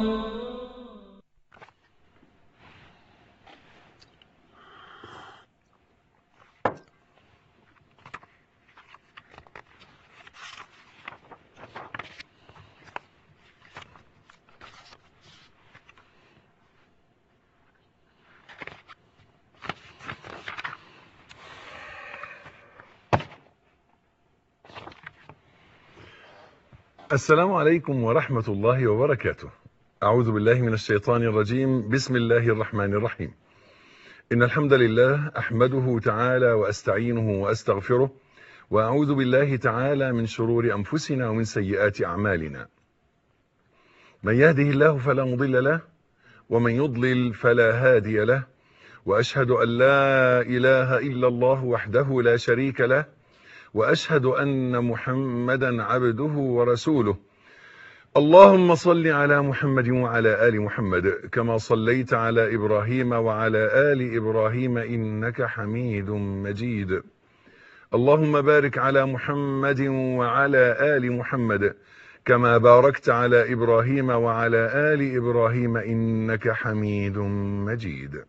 السلام عليكم ورحمة الله وبركاته أعوذ بالله من الشيطان الرجيم بسم الله الرحمن الرحيم إن الحمد لله أحمده تعالى وأستعينه وأستغفره وأعوذ بالله تعالى من شرور أنفسنا ومن سيئات أعمالنا من يهده الله فلا مضل له ومن يضلل فلا هادي له وأشهد أن لا إله إلا الله وحده لا شريك له واشهد ان محمدا عبده ورسوله اللهم صل على محمد وعلى ال محمد كما صليت على ابراهيم وعلى ال ابراهيم انك حميد مجيد اللهم بارك على محمد وعلى ال محمد كما باركت على ابراهيم وعلى ال ابراهيم انك حميد مجيد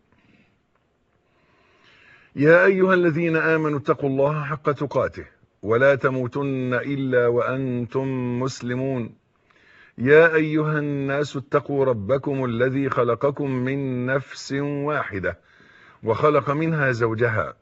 يا أيها الذين آمنوا اتقوا الله حق تقاته ولا تموتن إلا وأنتم مسلمون يا أيها الناس اتقوا ربكم الذي خلقكم من نفس واحدة وخلق منها زوجها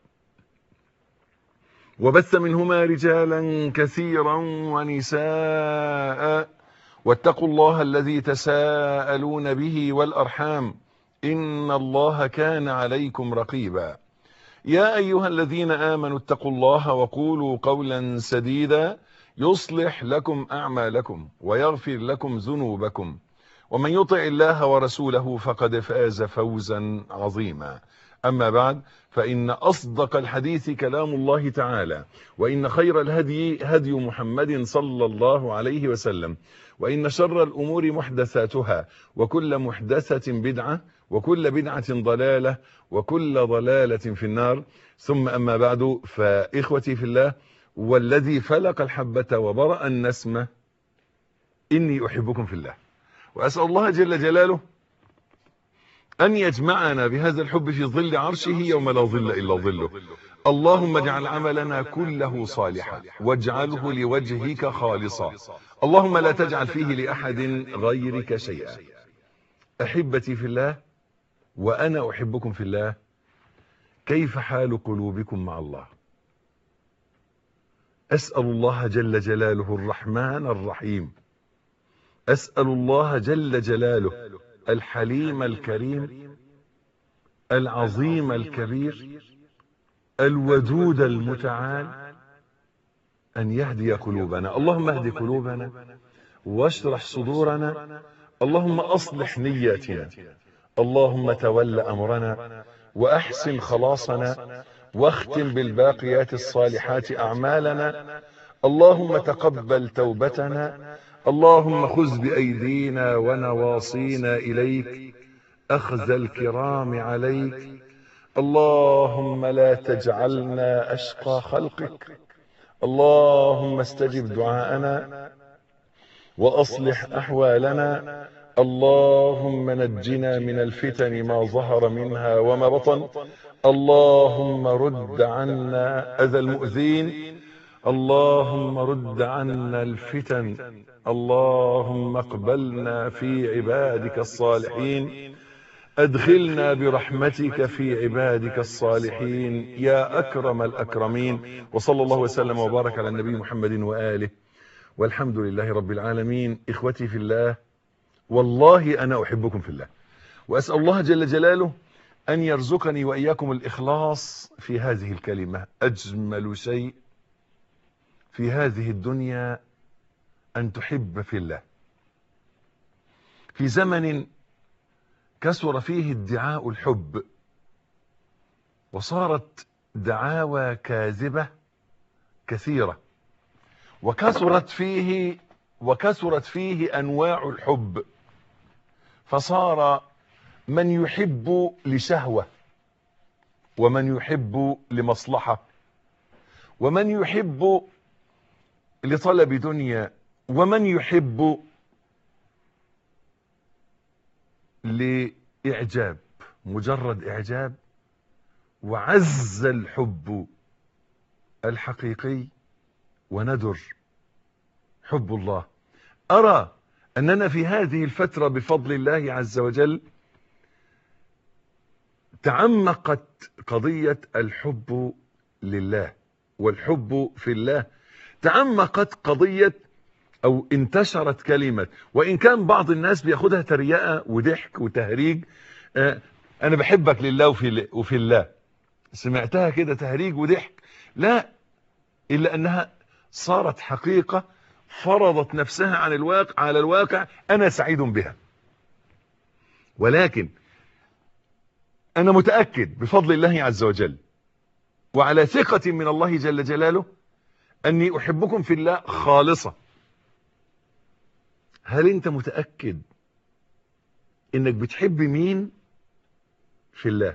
وبث منهما رجالا كثيرا ونساء واتقوا الله الذي تساءلون به والأرحام إن الله كان عليكم رقيبا يا أيها الذين آمنوا اتقوا الله وقولوا قولا سديدا يصلح لكم أعمالكم ويغفر لكم ذنوبكم ومن يطع الله ورسوله فقد فاز فوزا عظيما أما بعد فإن أصدق الحديث كلام الله تعالى وإن خير الهدي هدي محمد صلى الله عليه وسلم وإن شر الأمور محدثاتها وكل محدثة بدعة وكل بدعة ضلالة وكل ضلالة في النار ثم أما بعد فإخوتي في الله والذي فلق الحبة وبرأ النسمة إني أحبكم في الله وأسأل الله جل جلاله أن يجمعنا بهذا الحب في ظل عرشه يوم لا ظل إلا ظله اللهم اجعل عملنا كله صالحا واجعله لوجهك خالصا اللهم لا تجعل فيه لأحد غيرك شيئا أحبتي في الله وأنا أحبكم في الله كيف حال قلوبكم مع الله أسأل الله جل جلاله الرحمن الرحيم أسأل الله جل جلاله الحليم الكريم العظيم الكبير الودود المتعال أن يهدي قلوبنا اللهم اهد قلوبنا واشرح صدورنا اللهم أصلح نياتنا اللهم تول أمرنا وأحسن خلاصنا واختم بالباقيات الصالحات أعمالنا اللهم تقبل توبتنا اللهم خذ بأيدينا ونواصينا إليك أخذ الكرام عليك اللهم لا تجعلنا أشقى خلقك اللهم استجب دعاءنا وأصلح أحوالنا اللهم نجنا من الفتن ما ظهر منها وما بطن اللهم رد عنا أذى المؤذين اللهم رد عنا الفتن اللهم اقبلنا في عبادك الصالحين أدخلنا برحمتك في عبادك الصالحين يا أكرم الأكرمين وصلى الله وسلم وبارك على النبي محمد وآله والحمد لله رب العالمين إخوتي في الله والله أنا أحبكم في الله وأسأل الله جل جلاله أن يرزقني وإياكم الإخلاص في هذه الكلمة أجمل شيء في هذه الدنيا أن تحب في الله في زمن كثر فيه ادعاء الحب وصارت دعاوى كاذبة كثيرة وكثرت فيه وكثرت فيه أنواع الحب فصار من يحب لشهوة ومن يحب لمصلحة ومن يحب لطلب دنيا ومن يحب لإعجاب مجرد إعجاب وعز الحب الحقيقي وندر حب الله أرى أننا في هذه الفترة بفضل الله عز وجل تعمقت قضية الحب لله والحب في الله تعمقت قضية او انتشرت كلمة وان كان بعض الناس بياخدها تريقة وضحك وتهريج آه انا بحبك لله وفي, وفي الله سمعتها كده تهريج وضحك لا الا انها صارت حقيقة فرضت نفسها عن الواقع على الواقع انا سعيد بها ولكن انا متأكد بفضل الله عز وجل وعلى ثقة من الله جل جلاله اني احبكم في الله خالصة هل انت متأكد انك بتحب مين في الله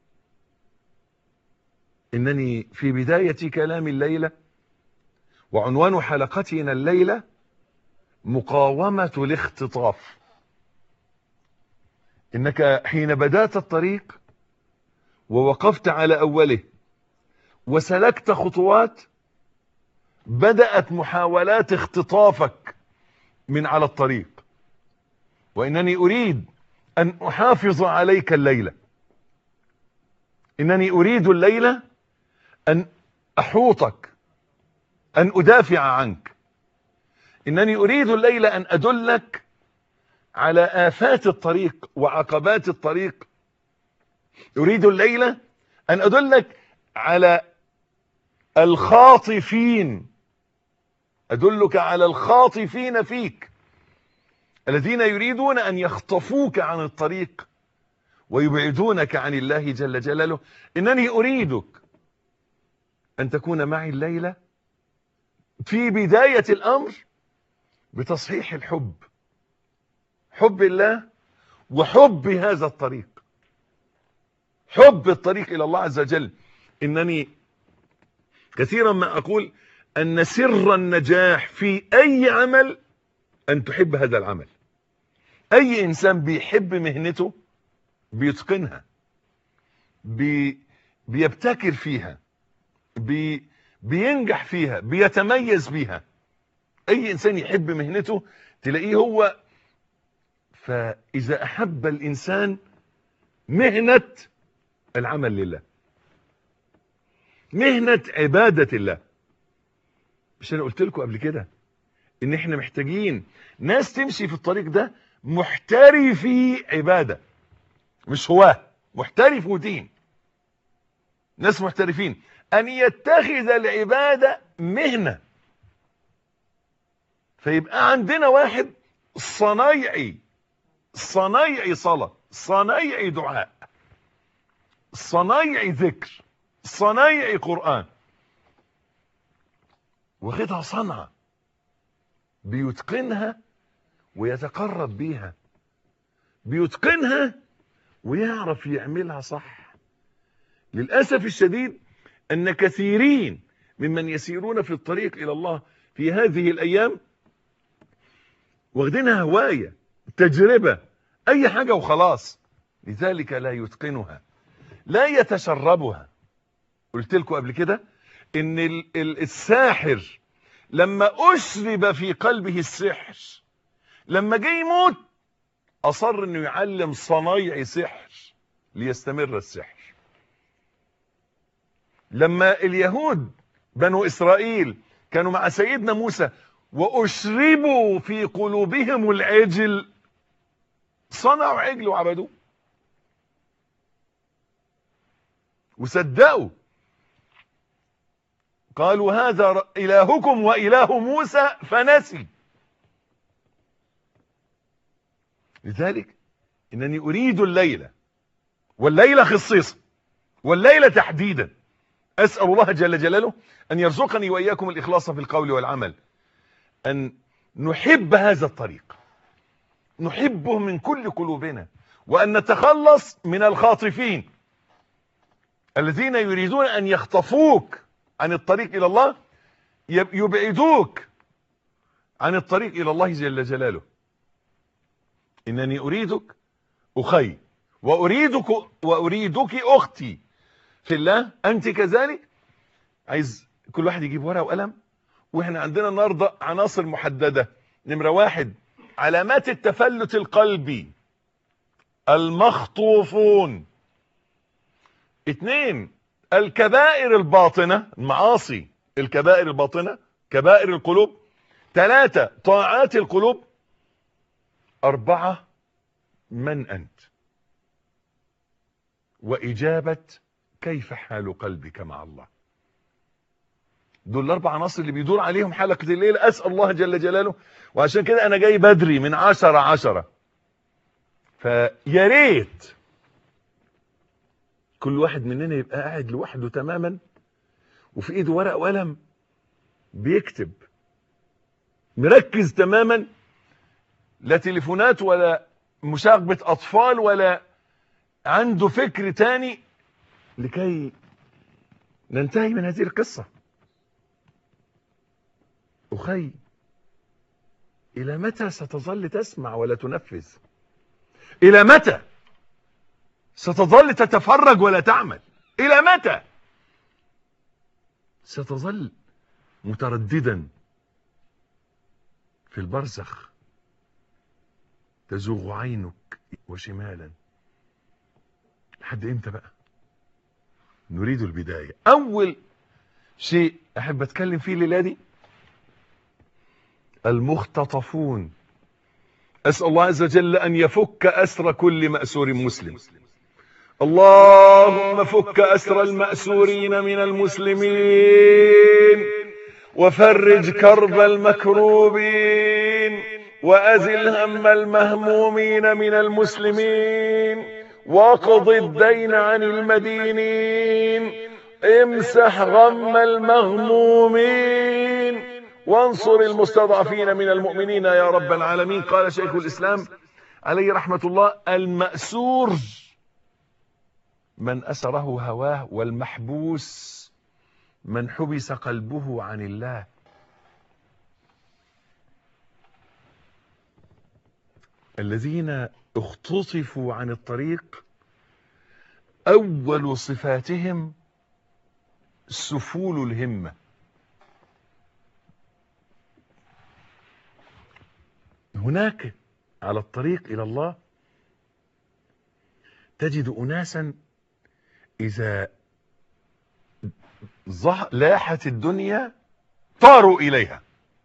انني في بداية كلام الليلة وعنوان حلقتنا الليلة مقاومة الاختطاف انك حين بدأت الطريق ووقفت على اوله وسلكت خطوات بدأت محاولات اختطافك من على الطريق وإنني أريد أن أحافظ عليك الليلة إنني أريد الليلة أن أحوطك أن أدافع عنك إنني أريد الليلة أن أدلك على آفات الطريق وعقبات الطريق أريد الليلة أن أدلك على الخاطفين أدلك على الخاطفين فيك الذين يريدون أن يخطفوك عن الطريق ويبعدونك عن الله جل جلاله إنني أريدك أن تكون معي الليلة في بداية الأمر بتصحيح الحب حب الله وحب هذا الطريق حب الطريق إلى الله عز وجل إنني كثيرا ما أقول أن سر النجاح في أي عمل أن تحب هذا العمل أي إنسان بيحب مهنته بيتقنها بي بيبتكر فيها بي بينجح فيها بيتميز بيها أي إنسان يحب مهنته تلاقيه هو فإذا أحب الإنسان مهنة العمل لله مهنة عبادة الله مش انا قلت لكم قبل كده ان احنا محتاجين ناس تمشي في الطريق ده محترفي عبادة مش هواه محترف ودين ناس محترفين ان يتخذ العبادة مهنة فيبقى عندنا واحد صنايعي صنايعي صلاة صنايعي دعاء صنايعي ذكر صنايعي قرآن واخدها صنعة بيتقنها ويتقرب بيها بيتقنها ويعرف يعملها صح للأسف الشديد أن كثيرين ممن يسيرون في الطريق إلى الله في هذه الأيام واخدينها هواية تجربة أي حاجة وخلاص لذلك لا يتقنها لا يتشربها قلت لكم قبل كده ان الساحر لما اشرب في قلبه السحر لما جه يموت اصر انه يعلم صنايعي سحر ليستمر السحر لما اليهود بنو اسرائيل كانوا مع سيدنا موسى واشربوا في قلوبهم العجل صنعوا عجل وعبدوه وصدقوا قالوا هذا إلهكم وإله موسى فنسي لذلك إنني أريد الليلة والليلة خصيصا والليلة تحديدا أسأل الله جل جلاله أن يرزقني وإياكم الإخلاص في القول والعمل أن نحب هذا الطريق نحبه من كل قلوبنا وأن نتخلص من الخاطفين الذين يريدون أن يخطفوك عن الطريق إلى الله يبعدوك عن الطريق إلى الله جل جلاله إنني أريدك أخي وأريدك, وأريدك أختي في الله أنت كذلك عايز كل واحد يجيب ورقة وقلم وإحنا عندنا النهاردة عناصر محددة نمرة واحد علامات التفلت القلبي المخطوفون اثنين الكبائر الباطنة المعاصي الكبائر الباطنة كبائر القلوب ثلاثة طاعات القلوب أربعة من أنت وإجابة كيف حال قلبك مع الله دول الأربع عناصر اللي بيدور عليهم حلقة الليل أسأل الله جل جلاله وعشان كده أنا جاي بدري من عشرة عشرة فيا ريت كل واحد مننا يبقى قاعد لوحده تماما وفي ايده ورق وقلم بيكتب مركز تماما لا تليفونات ولا مشاغبة أطفال ولا عنده فكر تاني لكي ننتهي من هذه القصة أخي إلى متى ستظل تسمع ولا تنفذ إلى متى ستظل تتفرج ولا تعمل إلى متى ستظل مترددا في البرزخ تزوغ عينك وشمالا لحد امتى بقى نريد البداية اول شيء احب اتكلم فيه الليلة دي المختطفون اسأل الله عز وجل ان يفك اسر كل مأسور مسلم اللهم فك اسر المأسورين من المسلمين وفرج كرب المكروبين وأزل هم المهمومين من المسلمين واقض الدين عن المدينين امسح غم المغمومين وانصر المستضعفين من المؤمنين يا رب العالمين قال شيخ الإسلام عليه رحمة الله المأسور من أسره هواه والمحبوس من حبس قلبه عن الله الذين اختطفوا عن الطريق أول صفاتهم سفول الهمة هناك على الطريق إلى الله تجد أناسا إذا لاحت الدنيا طاروا إليها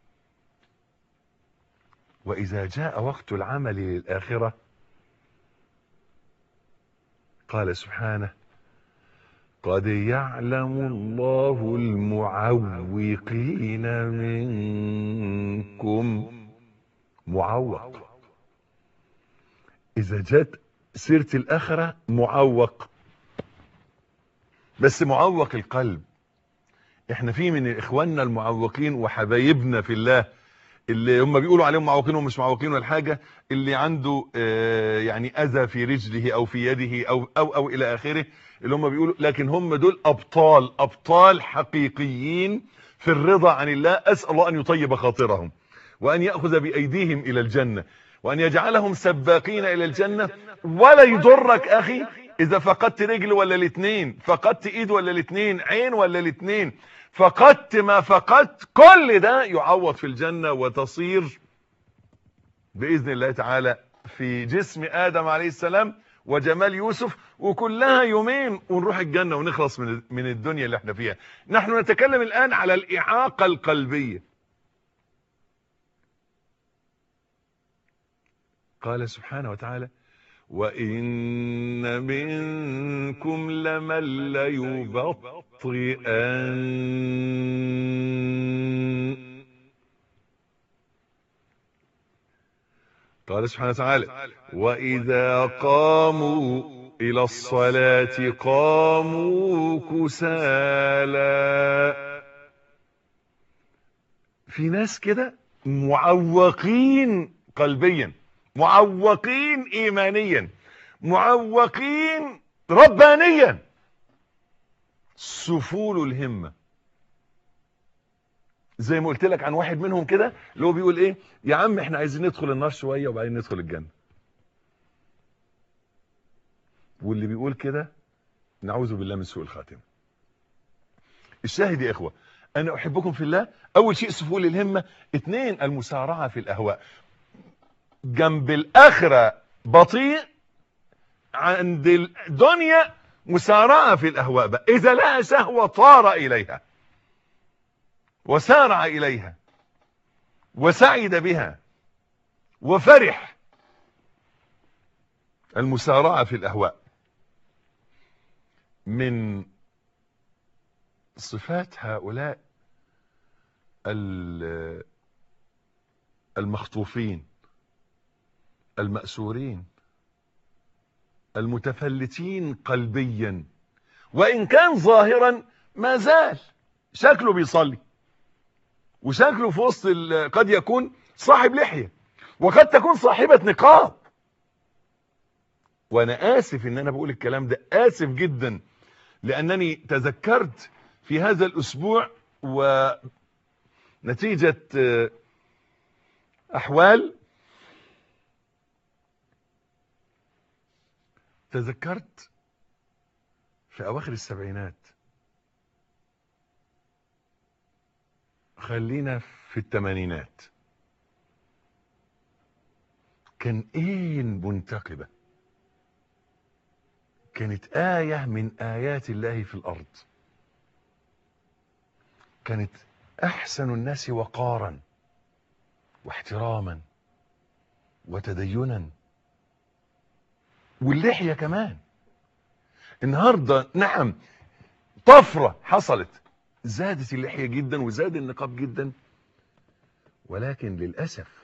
وإذا جاء وقت العمل للآخرة قال سبحانه قد يعلم الله المعوقين منكم معوق إذا جاءت سيرة الآخرة معوق بس معوق القلب احنا في من اخواننا المعوقين وحبايبنا في الله اللي هم بيقولوا عليهم معوقين ومش معوقين ولا حاجه اللي عنده آه يعني اذى في رجله او في يده او او او الى اخره اللي هم بيقولوا لكن هم دول ابطال ابطال حقيقيين في الرضا عن الله اسال الله ان يطيب خاطرهم وان ياخذ بايديهم الى الجنه وان يجعلهم سباقين الى الجنه ولا يضرك اخي اذا فقدت رجل ولا الاثنين فقدت ايد ولا الاثنين عين ولا الاثنين فقدت ما فقدت كل ده يعوض في الجنة وتصير بإذن الله تعالى في جسم آدم عليه السلام وجمال يوسف وكلها يومين ونروح الجنة ونخلص من من الدنيا اللي احنا فيها نحن نتكلم الآن على الإعاقة القلبية قال سبحانه وتعالى وإن منكم لمن ليبطئن قال سبحانه وتعالى وإذا قاموا إلى الصلاة قاموا كسالا في ناس كده معوقين قلبيا معوقين ايمانيا معوقين ربانيا سفول الهمة زي ما قلت لك عن واحد منهم كده اللي هو بيقول ايه يا عم احنا عايزين ندخل النار شوية وبعدين ندخل الجنة واللي بيقول كده نعوذ بالله من سوء الخاتمه الشاهد يا اخوه انا احبكم في الله اول شيء سفول الهمه اثنين المسارعه في الاهواء جنب الاخره بطيء عند الدنيا مسارعه في الاهواء بقى اذا لها شهوه طار اليها وسارع اليها وسعد بها وفرح المسارعه في الاهواء من صفات هؤلاء المخطوفين المأسورين المتفلتين قلبيا وإن كان ظاهرا ما زال شكله بيصلي وشكله في وسط قد يكون صاحب لحية وقد تكون صاحبة نقاب وأنا آسف إن أنا بقول الكلام ده آسف جدا لأنني تذكرت في هذا الأسبوع ونتيجة أحوال تذكرت في أواخر السبعينات خلينا في الثمانينات كان ايه المنتقبة كانت آية من آيات الله في الأرض كانت أحسن الناس وقارا واحتراما وتدينا واللحية كمان النهاردة نعم طفرة حصلت زادت اللحية جدا وزاد النقاب جدا ولكن للأسف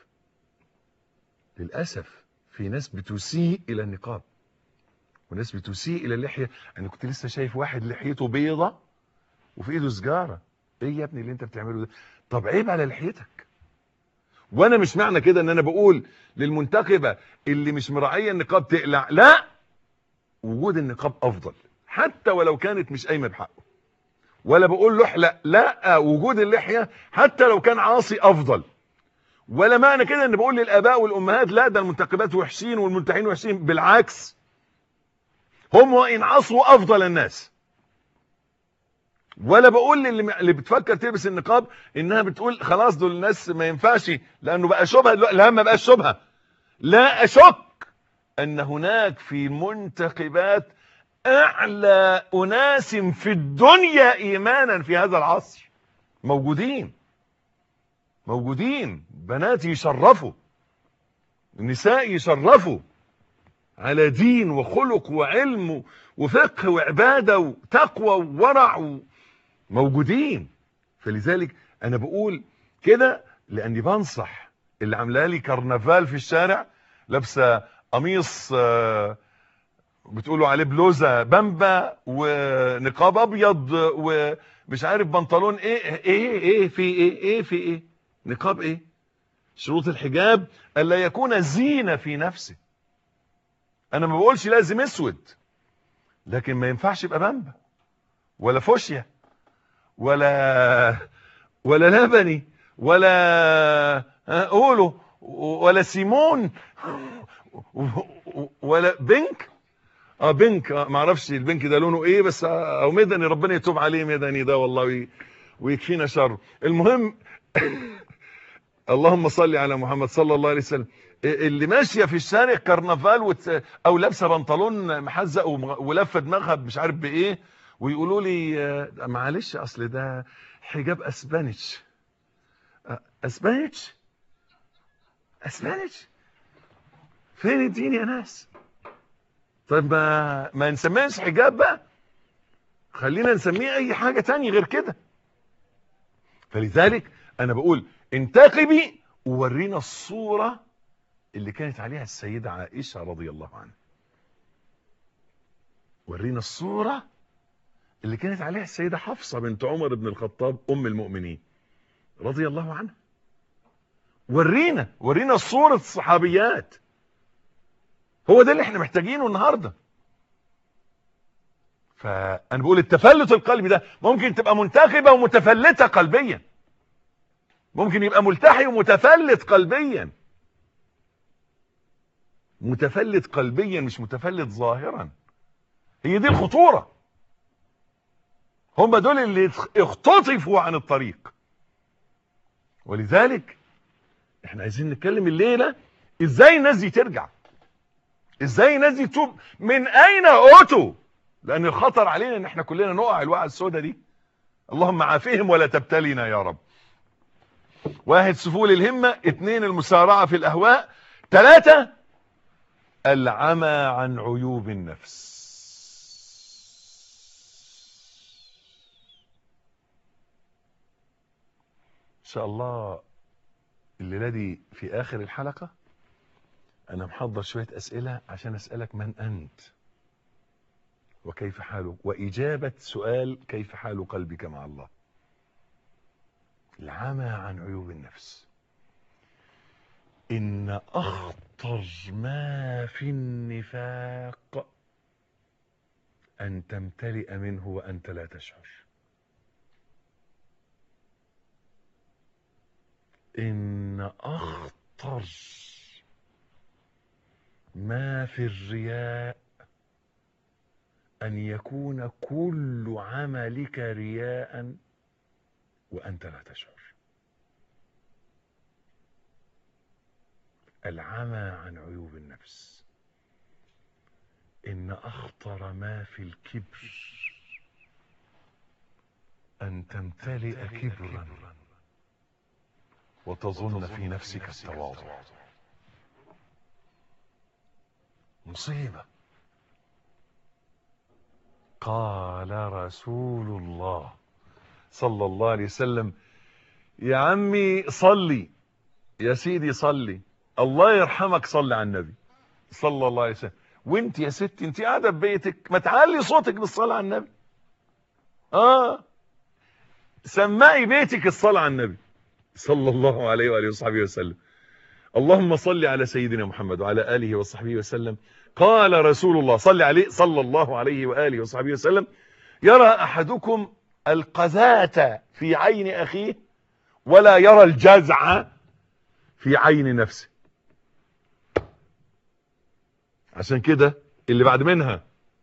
للأسف في ناس بتسيء إلى النقاب وناس بتسيء إلى اللحية أنا كنت لسه شايف واحد لحيته بيضة وفي إيده سجارة إيه يا ابني اللي أنت بتعمله ده طب عيب على لحيتك وانا مش معنى كده ان انا بقول للمنتقبة اللي مش مراعية النقاب تقلع لا وجود النقاب افضل حتى ولو كانت مش قايمه بحقه ولا بقول له احلق لا وجود اللحية حتى لو كان عاصي افضل ولا معنى كده ان بقول للاباء والامهات لا ده المنتقبات وحشين والمنتحين وحشين بالعكس هم وان عصوا افضل الناس ولا بقول للي اللي بتفكر تلبس النقاب انها بتقول خلاص دول الناس ما ينفعش لانه بقى شبهه لا ما بقاش شبهه لا اشك ان هناك في منتقبات اعلى اناس في الدنيا ايمانا في هذا العصر موجودين موجودين بنات يشرفوا نساء يشرفوا على دين وخلق وعلم وفقه وعباده وتقوى وورع موجودين فلذلك انا بقول كده لاني بنصح اللي عامله لي كرنفال في الشارع لابسه قميص بتقولوا عليه بلوزه بامبا ونقاب ابيض ومش عارف بنطلون ايه ايه ايه في ايه ايه في ايه نقاب ايه شروط الحجاب الا يكون زينه في نفسه انا ما بقولش لازم اسود لكن ما ينفعش يبقى بامبا ولا فوشيا ولا ولا لبني ولا قولوا ولا سيمون ولا بنك اه بنك آه ما اعرفش البنك ده لونه ايه بس او مدني ربنا يتوب عليه مدني ده والله ويكفينا شره المهم اللهم صل على محمد صلى الله عليه وسلم اللي ماشيه في الشارع كرنفال وت... او لابسه بنطلون محزق ولفه دماغها مش عارف بايه ويقولوا لي معلش اصل ده حجاب اسبانيش اسبانيش اسبانيش فين الدين يا ناس طيب ما ما نسميهش حجاب بقى خلينا نسميه اي حاجه تانية غير كده فلذلك انا بقول انتقبي وورينا الصوره اللي كانت عليها السيده عائشه رضي الله عنها ورينا الصوره اللي كانت عليها السيدة حفصة بنت عمر بن الخطاب أم المؤمنين رضي الله عنها ورينا ورينا صورة الصحابيات هو ده اللي احنا محتاجينه النهاردة فأنا بقول التفلت القلبي ده ممكن تبقى منتخبة ومتفلتة قلبيا ممكن يبقى ملتحي ومتفلت قلبيا متفلت قلبيا مش متفلت ظاهرا هي دي الخطورة هم دول اللي اختطفوا عن الطريق ولذلك احنا عايزين نتكلم الليلة ازاي الناس دي ترجع ازاي الناس دي تتوب من اين اوتوا لان الخطر علينا ان احنا كلنا نقع الوقعه السوداء دي اللهم عافهم ولا تبتلينا يا رب واحد سفول الهمة اثنين المسارعة في الاهواء ثلاثة العمى عن عيوب النفس ان شاء الله الليلة دي في اخر الحلقة انا محضر شوية اسئلة عشان اسألك من انت وكيف حالك واجابة سؤال كيف حال قلبك مع الله العمى عن عيوب النفس ان اخطر ما في النفاق ان تمتلئ منه وانت لا تشعر ان اخطر ما في الرياء ان يكون كل عملك رياء وانت لا تشعر العمى عن عيوب النفس ان اخطر ما في الكبر ان تمتلئ كبرا وتظن في نفسك التواضع مصيبة قال رسول الله صلى الله عليه وسلم يا عمي صلي يا سيدي صلي الله يرحمك صلي على النبي صلى الله عليه وسلم وانت يا ستي انت قاعده في بيتك ما تعلي صوتك بالصلاه على النبي اه سمعي بيتك الصلاه على النبي صلى الله عليه واله وصحبه وسلم اللهم صل على سيدنا محمد وعلى اله وصحبه وسلم قال رسول الله صل عليه صلى الله عليه واله وصحبه وسلم يرى احدكم القذاة في عين اخيه ولا يرى الجزع في عين نفسه عشان كده اللي بعد منها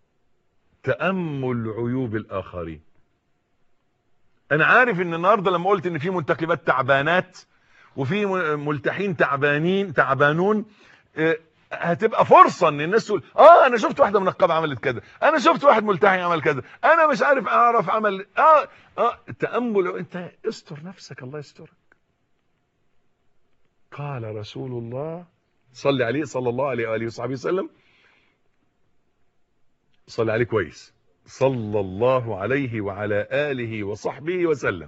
تأمل عيوب الآخرين أنا عارف إن النهاردة لما قلت إن في منتخبات تعبانات وفي ملتحين تعبانين تعبانون اه هتبقى فرصة ان الناس تقول اه انا شفت واحدة منقبة عملت كذا انا شفت واحد ملتحي عمل كذا انا مش عارف اعرف عمل اه اه التأمل انت استر نفسك الله يسترك قال رسول الله صلى عليه صلى الله عليه وآله وصحبه وسلم صلى عليه كويس صلى الله عليه وعلى آله وصحبه وسلم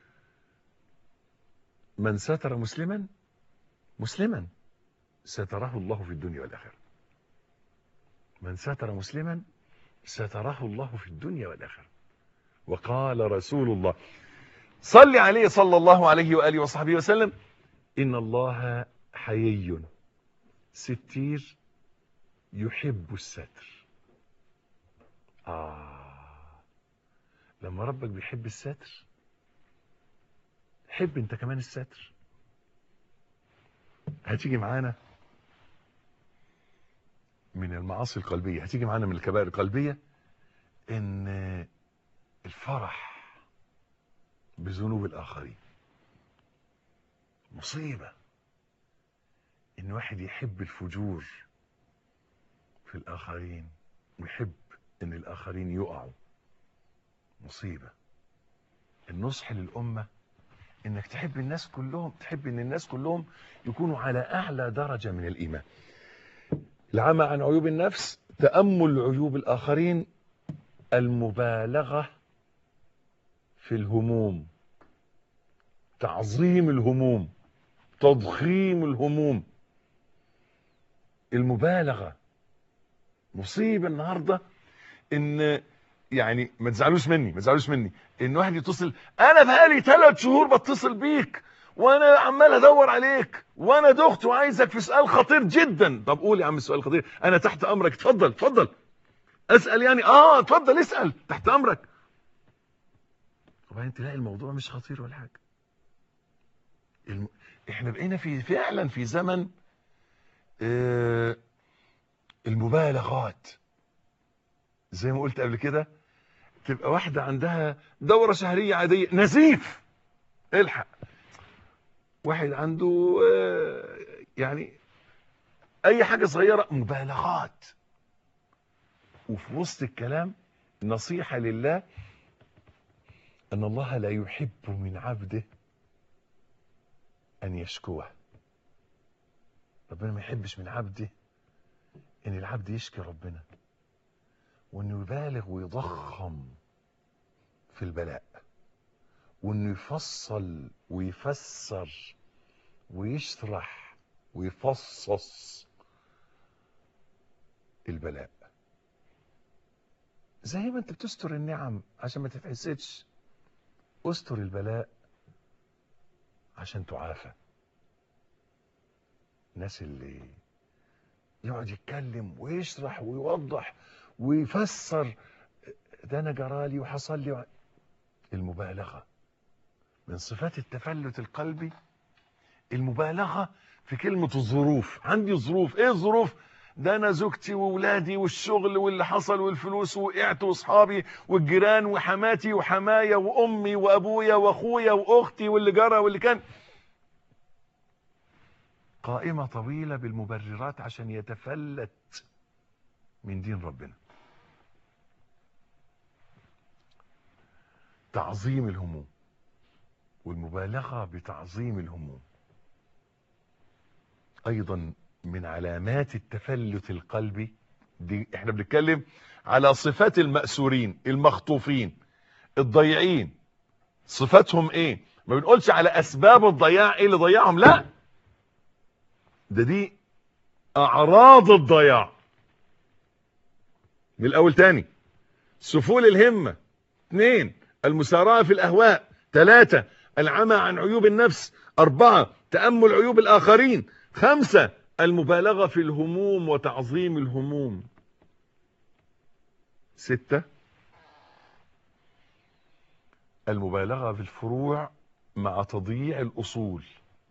من ستر مسلما مسلما ستره الله في الدنيا والآخرة من ستر مسلما ستره الله في الدنيا والآخرة وقال رسول الله صل عليه صلى الله عليه وآله وصحبه وسلم إن الله حيي ستير يحب الستر آه لما ربك بيحب الستر حب انت كمان الستر هتيجي معانا من المعاصي القلبية هتيجي معانا من الكبائر القلبية ان الفرح بذنوب الآخرين مصيبة ان واحد يحب الفجور في الآخرين ويحب ان الآخرين يقعوا مصيبة النصح للأمة انك تحب الناس كلهم تحب ان الناس كلهم يكونوا على اعلى درجة من الايمان العمى عن عيوب النفس تأمل عيوب الاخرين المبالغة في الهموم تعظيم الهموم تضخيم الهموم المبالغة مصيبة النهاردة ان يعني ما تزعلوش مني ما تزعلوش مني ان واحد يتصل انا بقالي ثلاث شهور بتصل بيك وانا عمال ادور عليك وانا دخت وعايزك في سؤال خطير جدا طب قول يا عم السؤال خطير انا تحت امرك اتفضل اتفضل اسال يعني اه اتفضل اسال تحت امرك وبعدين تلاقي الموضوع مش خطير ولا حاجه الم... احنا بقينا في فعلا في زمن آه المبالغات زي ما قلت قبل كده تبقى واحدة عندها دورة شهرية عادية نزيف الحق واحد عنده آه، يعني اي حاجة صغيرة مبالغات وفي وسط الكلام نصيحة لله ان الله لا يحب من عبده ان يشكوه ربنا ما يحبش من عبده ان العبد يشكي ربنا وانه يبالغ ويضخم في البلاء وانه يفصل ويفسر ويشرح ويفصص البلاء زي ما انت بتستر النعم عشان ما تتحسدش استر البلاء عشان تعافى الناس اللي يقعد يتكلم ويشرح ويوضح ويفسر ده انا جرالي وحصل لي وع- المبالغه من صفات التفلت القلبي المبالغه في كلمه الظروف عندي ظروف ايه الظروف ده انا زوجتي واولادي والشغل واللي حصل والفلوس وقعت واصحابي والجيران وحماتي وحمايا وامي وابويا واخويا واختي واللي جرى واللي كان قائمة طويلة بالمبررات عشان يتفلت من دين ربنا تعظيم الهموم والمبالغة بتعظيم الهموم أيضا من علامات التفلت القلبي دي احنا بنتكلم على صفات المأسورين المخطوفين الضيعين صفاتهم ايه ما بنقولش على اسباب الضياع ايه اللي ضيعهم لا ده دي اعراض الضياع من الاول تاني سفول الهمة اثنين المسارعة في الاهواء ثلاثة العمى عن عيوب النفس اربعة تأمل عيوب الاخرين خمسة المبالغة في الهموم وتعظيم الهموم ستة المبالغة في الفروع مع تضييع الأصول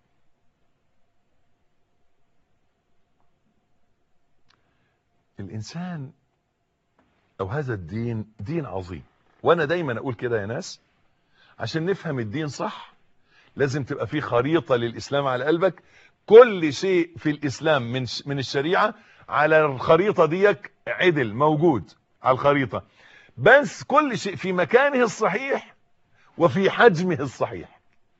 الإنسان أو هذا الدين دين عظيم وأنا دايما أقول كده يا ناس عشان نفهم الدين صح لازم تبقى فيه خريطة للإسلام على قلبك كل شيء في الإسلام من من الشريعة على الخريطة ديك عدل موجود على الخريطة بس كل شيء في مكانه الصحيح وفي حجمه الصحيح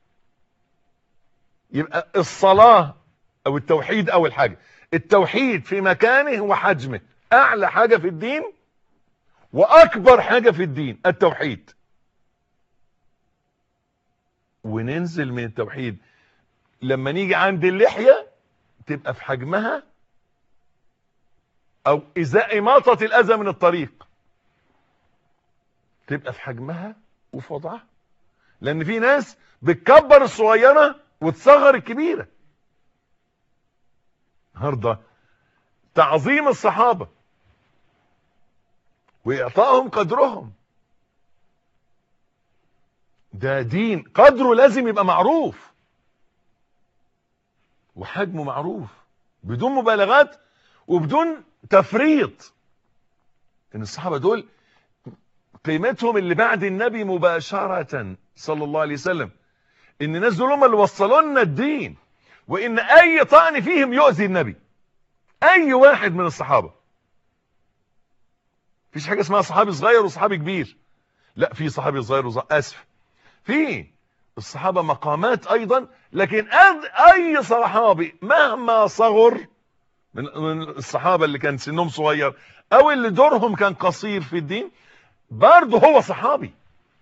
يبقى الصلاة او التوحيد اول حاجة التوحيد في مكانه وحجمه اعلى حاجة في الدين واكبر حاجة في الدين التوحيد وننزل من التوحيد لما نيجي عند اللحية تبقى في حجمها او ازاء اماطة الاذى من الطريق تبقى في حجمها وفي وضعها لان في ناس بتكبر الصغيرة وتصغر الكبيرة النهارده تعظيم الصحابة واعطائهم قدرهم ده دين قدره لازم يبقى معروف وحجمه معروف بدون مبالغات وبدون تفريط ان الصحابة دول قيمتهم اللي بعد النبي مباشرة صلى الله عليه وسلم ان الناس دول هم اللي وصلوا لنا الدين وان اي طعن فيهم يؤذي النبي اي واحد من الصحابة فيش حاجة اسمها صحابي صغير وصحابي كبير لا في صحابي صغير وصحابي اسف في الصحابة مقامات ايضا لكن اي صحابي مهما صغر من من الصحابة اللي كان سنهم صغير او اللي دورهم كان قصير في الدين برضه هو صحابي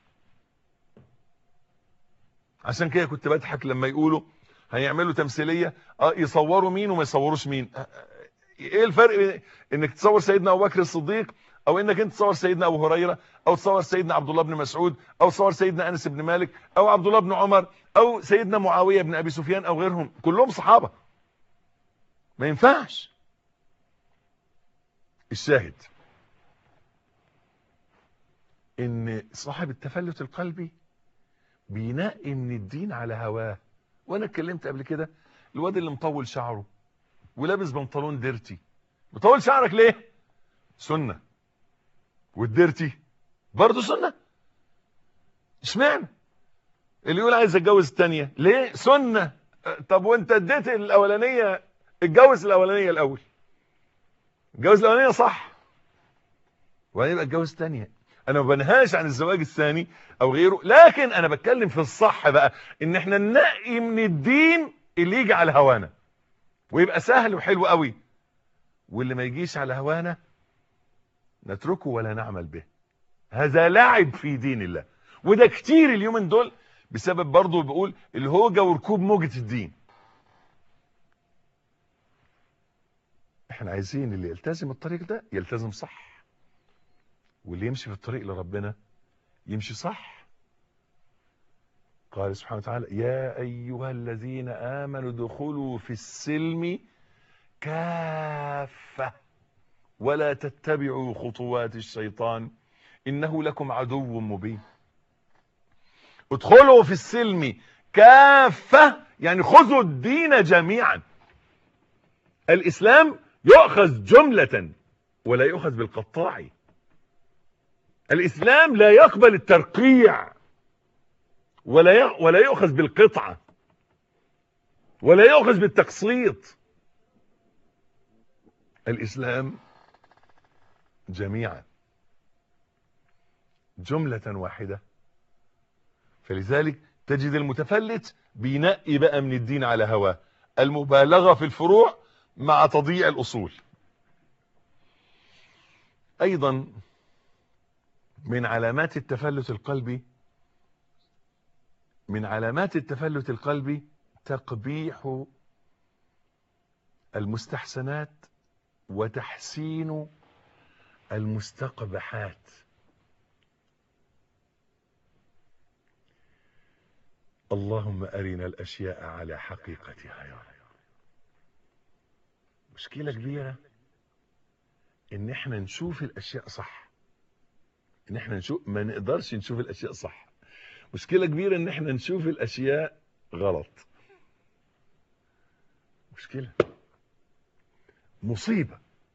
عشان كده كنت بضحك لما يقولوا هيعملوا تمثيليه اه يصوروا مين وما يصوروش مين ايه الفرق بين انك تصور سيدنا ابو بكر الصديق او انك انت تصور سيدنا ابو هريره او تصور سيدنا عبد الله بن مسعود او تصور سيدنا انس بن مالك او عبد الله بن عمر او سيدنا معاويه بن ابي سفيان او غيرهم كلهم صحابه ما ينفعش الشاهد ان صاحب التفلت القلبي بينقي من الدين على هواه وانا اتكلمت قبل كده الواد اللي مطول شعره ولابس بنطلون ديرتي مطول شعرك ليه سنة والديرتي برضه سنة اشمعنى اللي يقول عايز اتجوز الثانيه ليه سنة طب وانت اديت الاولانية اتجوز الاولانية الاول اتجوز الاولانية صح وبعدين يبقى اتجوز الثانيه انا ما بنهاش عن الزواج الثاني او غيره لكن انا بتكلم في الصح بقى ان احنا ننقي من الدين اللي يجي على هوانا ويبقى سهل وحلو قوي واللي ما يجيش على هوانا نتركه ولا نعمل به هذا لعب في دين الله وده كتير اليومين دول بسبب برضه بيقول الهوجة وركوب موجة الدين احنا عايزين اللي يلتزم الطريق ده يلتزم صح واللي يمشي في الطريق لربنا يمشي صح قال سبحانه وتعالى يا أيها الذين آمنوا ادخلوا في السلم كافة ولا تتبعوا خطوات الشيطان إنه لكم عدو مبين ادخلوا في السلم كافة يعني خذوا الدين جميعا الإسلام يؤخذ جملة ولا يؤخذ بالقطاع الإسلام لا يقبل الترقيع ولا ولا يؤخذ بالقطعة ولا يؤخذ بالتقسيط الإسلام جميعا جملة واحدة فلذلك تجد المتفلت بينقي بقى من الدين على هواه المبالغة في الفروع مع تضييع الأصول أيضا من علامات التفلت القلبي من علامات التفلت القلبي تقبيح المستحسنات وتحسين المستقبحات اللهم أرنا الأشياء على حقيقتها يا رب مشكلة كبيرة ان احنا نشوف الاشياء صح ان احنا نشوف ما نقدرش نشوف الاشياء صح مشكلة كبيرة ان احنا نشوف الاشياء غلط مشكلة مصيبة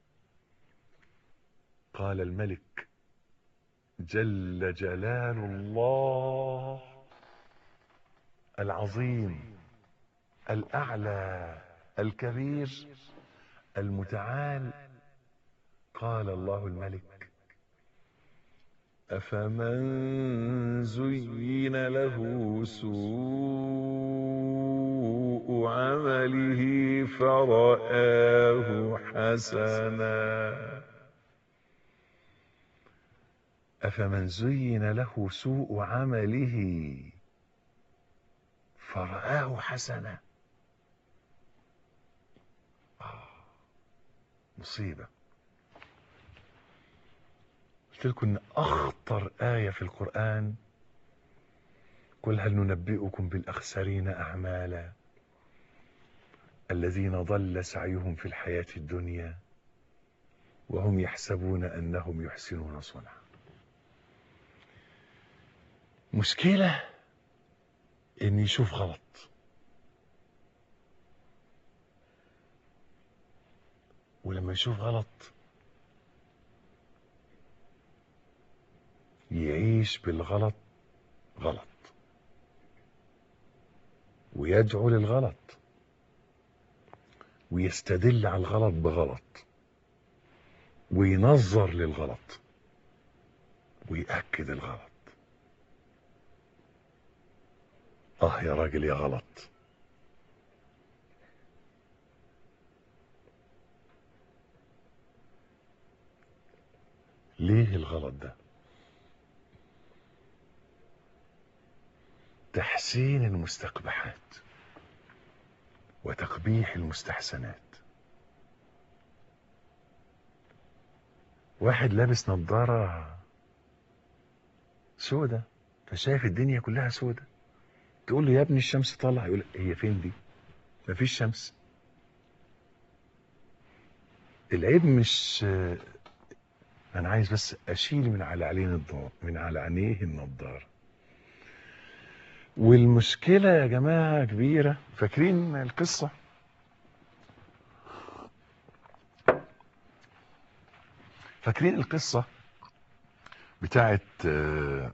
قال الملك جل جلال الله العظيم الأعلى الكبير المتعال قال الله الملك أفمن زين له سوء عمله فرآه حسنا أفمن زين له سوء عمله فرآه حسنا مصيبة قلت لكم ان اخطر آية في القرآن قل هل ننبئكم بالاخسرين اعمالا الذين ضل سعيهم في الحياة الدنيا وهم يحسبون انهم يحسنون صنعا مشكلة ان يشوف غلط ولما يشوف غلط يعيش بالغلط غلط ويدعو للغلط ويستدل على الغلط بغلط وينظر للغلط ويأكد الغلط اه يا راجل يا غلط ليه الغلط ده تحسين المستقبحات وتقبيح المستحسنات واحد لابس نظارة سودة فشايف الدنيا كلها سودة تقول له يا ابني الشمس طالعة يقول هي فين دي مفيش شمس العيب مش انا عايز بس اشيل من على عينين الضوء من على عينيه النضاره والمشكله يا جماعه كبيره فاكرين القصه فاكرين القصه بتاعت آه،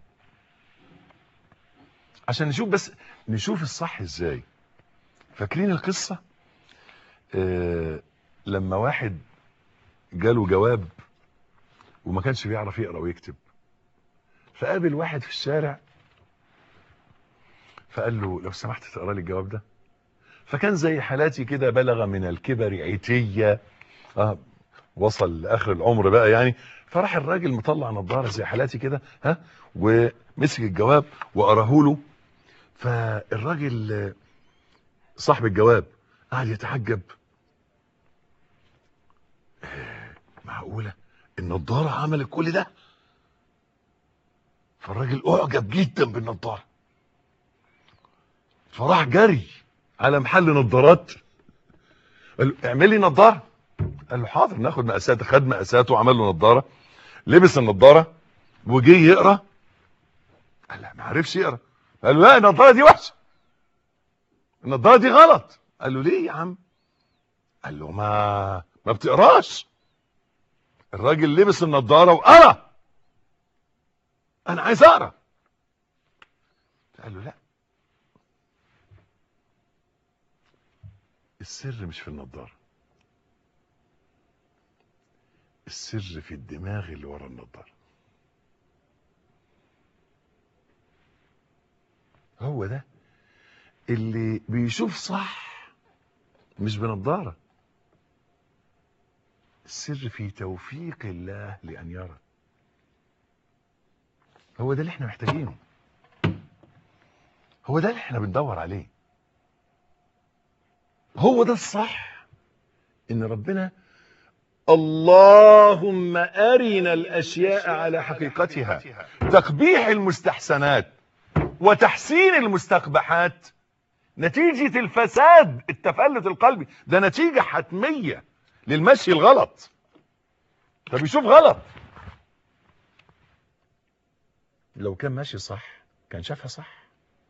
عشان نشوف بس نشوف الصح ازاي فاكرين القصة آه، لما واحد جاله جواب وما كانش بيعرف يقرا ويكتب فقابل واحد في الشارع فقال له لو سمحت تقرا لي الجواب ده فكان زي حالاتي كده بلغ من الكبر عتية آه وصل لاخر العمر بقى يعني فراح الراجل مطلع نظاره زي حالاتي كده ها ومسك الجواب وقراه له فالراجل آه، صاحب الجواب قعد يتعجب آه، معقوله النضاره عملت كل ده فالراجل اعجب جدا بالنضاره فراح جري على محل نظارات قال له اعمل لي نظاره قال له حاضر ناخد مقاسات خد مقاساته وعمل له نظاره لبس النظاره وجه يقرا قال لا ما عرفش يقرا قال له لا النظاره دي وحشه النظاره دي غلط قال له ليه يا عم قال له ما ما بتقراش الراجل لبس النظاره وقرا انا عايز اقرا قال له لا السر مش في النظاره السر في الدماغ اللي ورا النظاره هو ده اللي بيشوف صح مش بنظاره السر في توفيق الله لان يرى هو ده اللي احنا محتاجينه هو ده اللي احنا بندور عليه هو ده الصح ان ربنا اللهم ارنا الاشياء على حقيقتها تقبيح المستحسنات وتحسين المستقبحات نتيجة الفساد التفلت القلبي ده نتيجة حتمية للمشي الغلط فبيشوف غلط لو كان ماشي صح كان شافها صح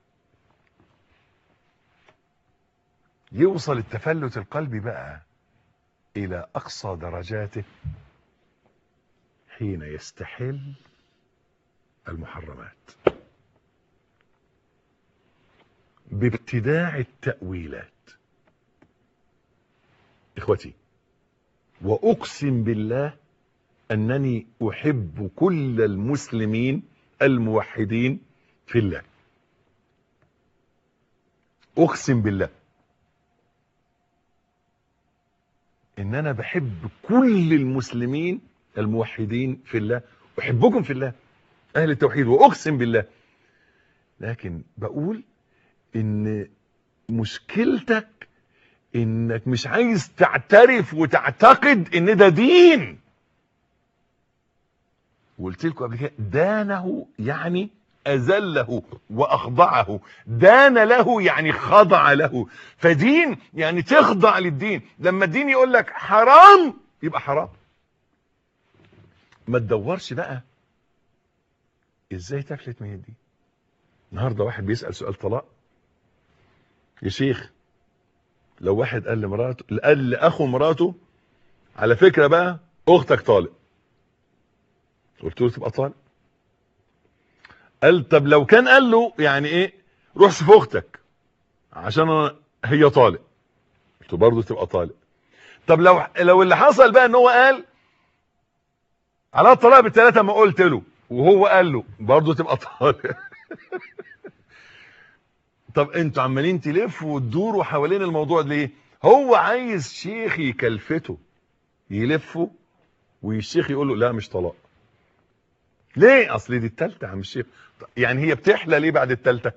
يوصل التفلت القلبي بقى الى اقصى درجاته حين يستحل المحرمات بابتداع التأويلات اخوتي واقسم بالله انني احب كل المسلمين الموحدين في الله اقسم بالله ان انا بحب كل المسلمين الموحدين في الله احبكم في الله اهل التوحيد واقسم بالله لكن بقول ان مشكلتك انك مش عايز تعترف وتعتقد ان ده دين وقلت لكم قبل كده دانه يعني اذله واخضعه دان له يعني خضع له فدين يعني تخضع للدين لما الدين يقول لك حرام يبقى حرام ما تدورش بقى ازاي تفلت من الدين النهارده واحد بيسال سؤال طلاق يا شيخ لو واحد قال لمراته قال لاخو مراته على فكره بقى اختك طالق قلت له تبقى طالق قال طب لو كان قال له يعني ايه روح شوف اختك عشان أنا هي طالق قلت له برضه تبقى طالق طب لو لو اللي حصل بقى ان هو قال على الطلاق بالثلاثه ما قلت له وهو قال له برضه تبقى طالق طب انتوا عمالين تلفوا وتدوروا حوالين الموضوع ليه هو عايز شيخ يكلفته يلفه والشيخ يقول له لا مش طلاق ليه اصل دي التالتة يا عم الشيخ يعني هي بتحلى ليه بعد التالتة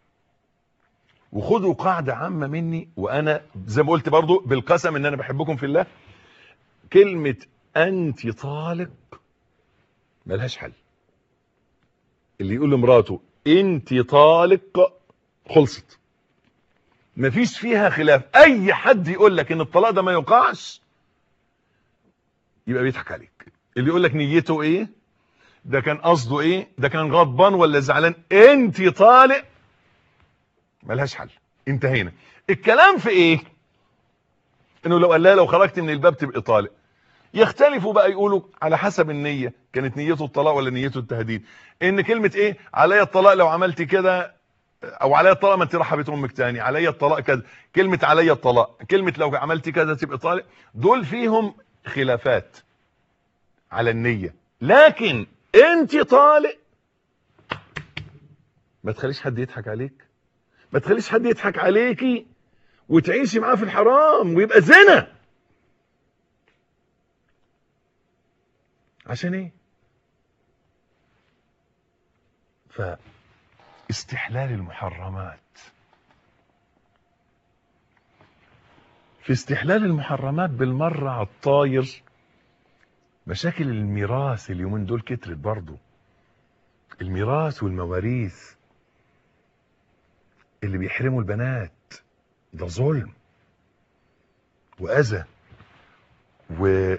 وخدوا قاعدة عامة مني وانا زي ما قلت برضو بالقسم ان انا بحبكم في الله كلمة انت طالق ملهاش حل اللي يقول لمراته انت طالق خلصت مفيش فيها خلاف اي حد يقول لك ان الطلاق ده ما يوقعش يبقى بيضحك عليك اللي يقول لك نيته ايه ده كان قصده ايه ده كان غضبان ولا زعلان انت طالق ملهاش حل انتهينا الكلام في ايه انه لو قال لها لو خرجت من الباب تبقى طالق يختلفوا بقى يقولوا على حسب النية كانت نيته الطلاق ولا نيته التهديد ان كلمة ايه عليا الطلاق لو عملت كده او عليا الطلاق ما انت راح بيت امك تاني عليا الطلاق كذا كلمة عليا الطلاق كلمة لو عملت كذا تبقى طالق دول فيهم خلافات على النية لكن انت طالق ما تخليش حد يضحك عليك ما تخليش حد يضحك عليكي وتعيشي معاه في الحرام ويبقى زنا عشان ايه فاستحلال المحرمات في استحلال المحرمات بالمرة على الطاير مشاكل الميراث اليومين دول كترت برضو الميراث والمواريث اللي بيحرموا البنات ده ظلم وأذى و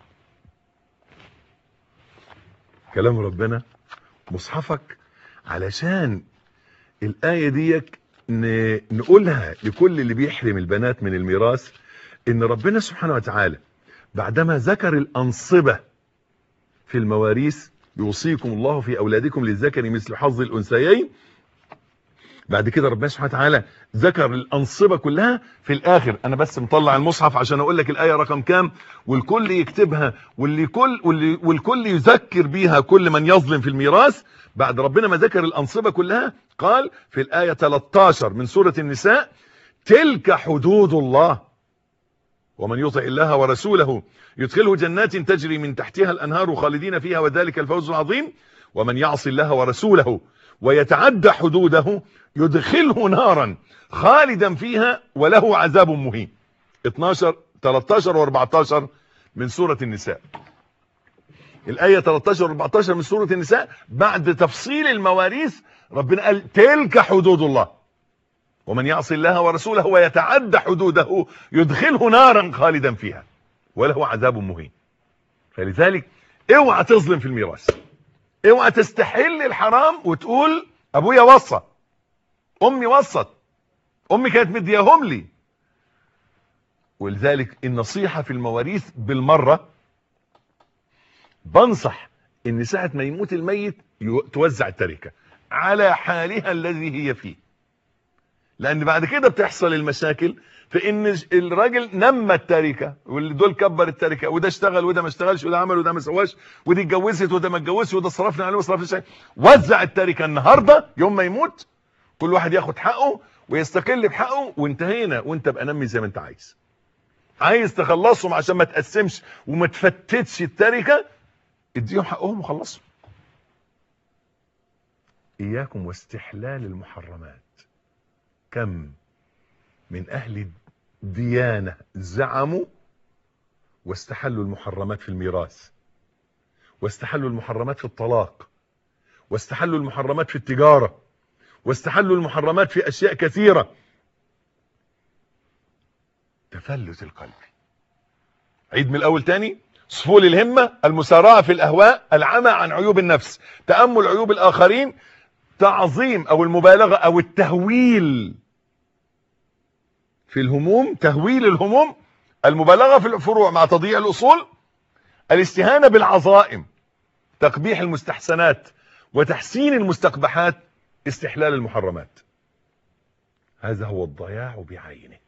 كلام ربنا مصحفك علشان الآية ديك ن- نقولها لكل اللي بيحرم البنات من الميراث ان ربنا سبحانه وتعالى بعدما ذكر الأنصبة في المواريث يوصيكم الله في أولادكم للذكر مثل حظ الأنثيين بعد كده ربنا سبحانه وتعالى ذكر الأنصبة كلها في الآخر أنا بس مطلع المصحف عشان أقول لك الآية رقم كام والكل يكتبها واللي كل واللي والكل يذكر بيها كل من يظلم في الميراث بعد ربنا ما ذكر الأنصبة كلها قال في الآية 13 من سورة النساء تلك حدود الله ومن يطع الله ورسوله يدخله جنات تجري من تحتها الأنهار خالدين فيها وذلك الفوز العظيم ومن يعص الله ورسوله ويتعدى حدوده يدخله نارا خالدا فيها وله عذاب مهين 12 13 و14 من سورة النساء الآية 13 و14 من سورة النساء بعد تفصيل المواريث ربنا قال تلك حدود الله ومن يعص الله ورسوله ويتعدى حدوده يدخله نارا خالدا فيها وله عذاب مهين فلذلك اوعى تظلم في الميراث اوعى تستحل الحرام وتقول ابويا وصى امي وصت امي كانت مدياهم لي ولذلك النصيحة في المواريث بالمرة بنصح ان ساعة ما يموت الميت يو- توزع التركة على حالها الذي هي فيه لان بعد كده بتحصل المشاكل في ان الراجل نمى التركه واللي دول كبر التركه وده اشتغل وده ما اشتغلش وده عمل وده ما سواش ودي اتجوزت وده ما اتجوزش وده صرفنا عليه وصرفنا عليه وزع التركه النهارده يوم ما يموت كل واحد ياخد حقه ويستقل بحقه وانتهينا وانت بقى نمي زي ما انت عايز عايز تخلصهم عشان ما تقسمش وما تفتتش التركه اديهم حقهم وخلصهم اياكم واستحلال المحرمات كم من أهل ديانة زعموا واستحلوا المحرمات في الميراث واستحلوا المحرمات في الطلاق واستحلوا المحرمات في التجارة واستحلوا المحرمات في أشياء كثيرة تفلت القلب عيد من الأول تاني صفول الهمة المسارعة في الأهواء العمى عن عيوب النفس تأمل عيوب الآخرين تعظيم أو المبالغة أو التهويل في الهموم تهويل الهموم المبالغة في الفروع مع تضييع الأصول الاستهانة بالعظائم تقبيح المستحسنات وتحسين المستقبحات استحلال المحرمات هذا هو الضياع بعينه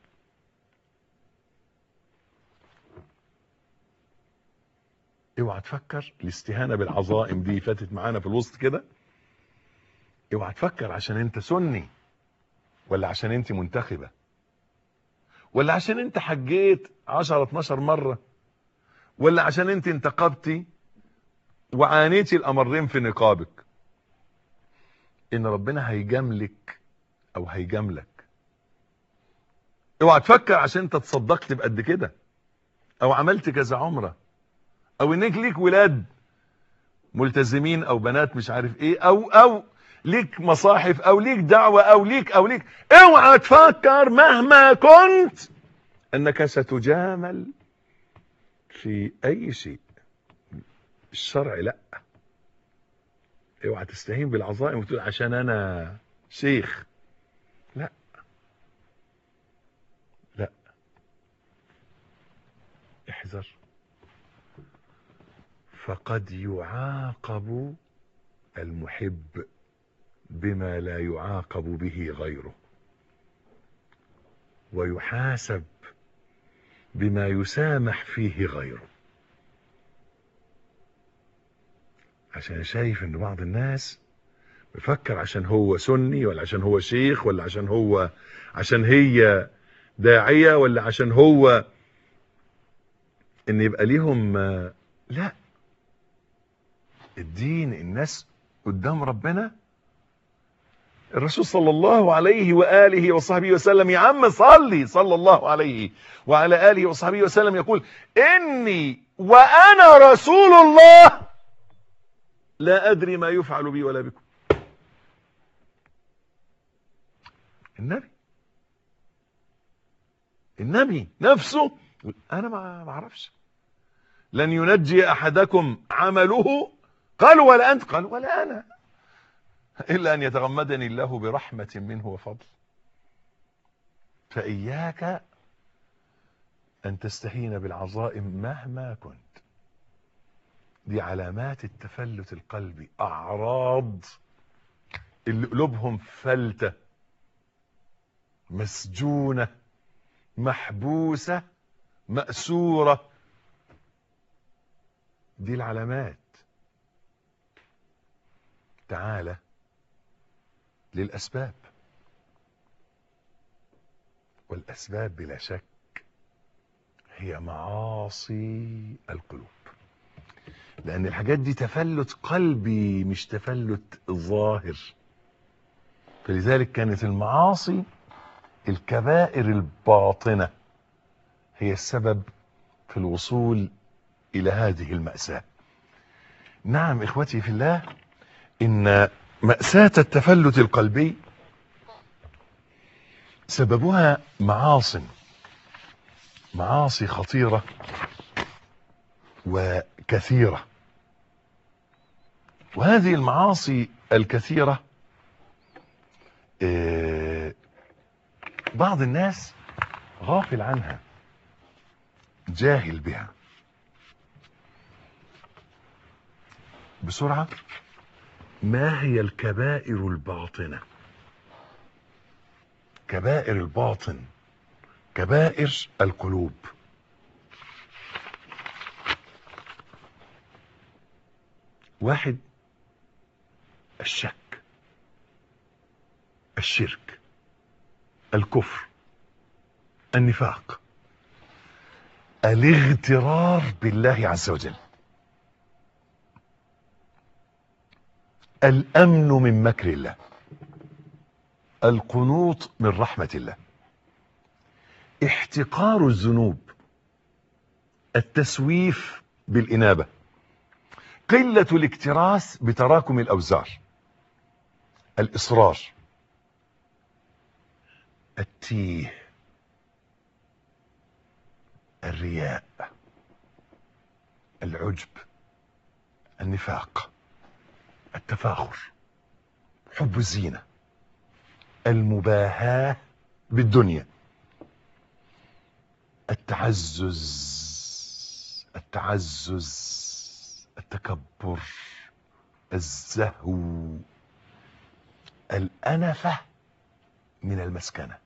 اوعى تفكر الاستهانة بالعظائم دي فاتت معانا في الوسط كده اوعى تفكر عشان انت سني ولا عشان انت منتخبه ولا عشان انت حجيت 10 12 مرة ولا عشان انت انتقبتي وعانيتي الامرين في نقابك ان ربنا هيجاملك او هيجاملك اوعى تفكر عشان انت تصدقت بقد كده او عملت كذا عمرة او انك ليك ولاد ملتزمين او بنات مش عارف ايه او او ليك مصاحف او ليك دعوة او ليك او ليك اوعى تفكر مهما كنت انك ستجامل في اي شيء الشرع لا اوعى تستهين بالعظائم وتقول عشان انا شيخ لا لا احذر فقد يعاقب المحب بما لا يعاقب به غيره ويحاسب بما يسامح فيه غيره عشان شايف ان بعض الناس بيفكر عشان هو سني ولا عشان هو شيخ ولا عشان هو عشان هي داعية ولا عشان هو ان يبقى ليهم لا الدين الناس قدام ربنا الرسول صلى الله عليه وآله وصحبه وسلم يا عم صلي صلى الله عليه وعلى آله وصحبه وسلم يقول إني وأنا رسول الله لا أدري ما يفعل بي ولا بكم النبي النبي نفسه أنا ما أعرفش لن ينجي أحدكم عمله قال ولا أنت قال ولا أنا إلا أن يتغمدني الله برحمة منه وفضل فإياك أن تستهين بالعظائم مهما كنت دي علامات التفلت القلبي أعراض اللي قلوبهم فلتة مسجونة محبوسة مأسورة دي العلامات تعالى للأسباب والأسباب بلا شك هي معاصي القلوب لأن الحاجات دي تفلت قلبي مش تفلت ظاهر فلذلك كانت المعاصي الكبائر الباطنة هي السبب في الوصول إلى هذه المأساة نعم إخوتي في الله إن مأساة التفلت القلبي سببها معاص معاصي خطيرة وكثيرة وهذه المعاصي الكثيرة بعض الناس غافل عنها جاهل بها بسرعة ما هي الكبائر الباطنة كبائر الباطن كبائر القلوب واحد الشك الشرك الكفر النفاق الاغترار بالله عز وجل الامن من مكر الله القنوط من رحمة الله احتقار الذنوب التسويف بالإنابة قلة الاكتراث بتراكم الأوزار الإصرار التيه الرياء العجب النفاق التفاخر حب الزينة المباهاة بالدنيا التعزز التعزز التكبر الزهو الأنفة من المسكنة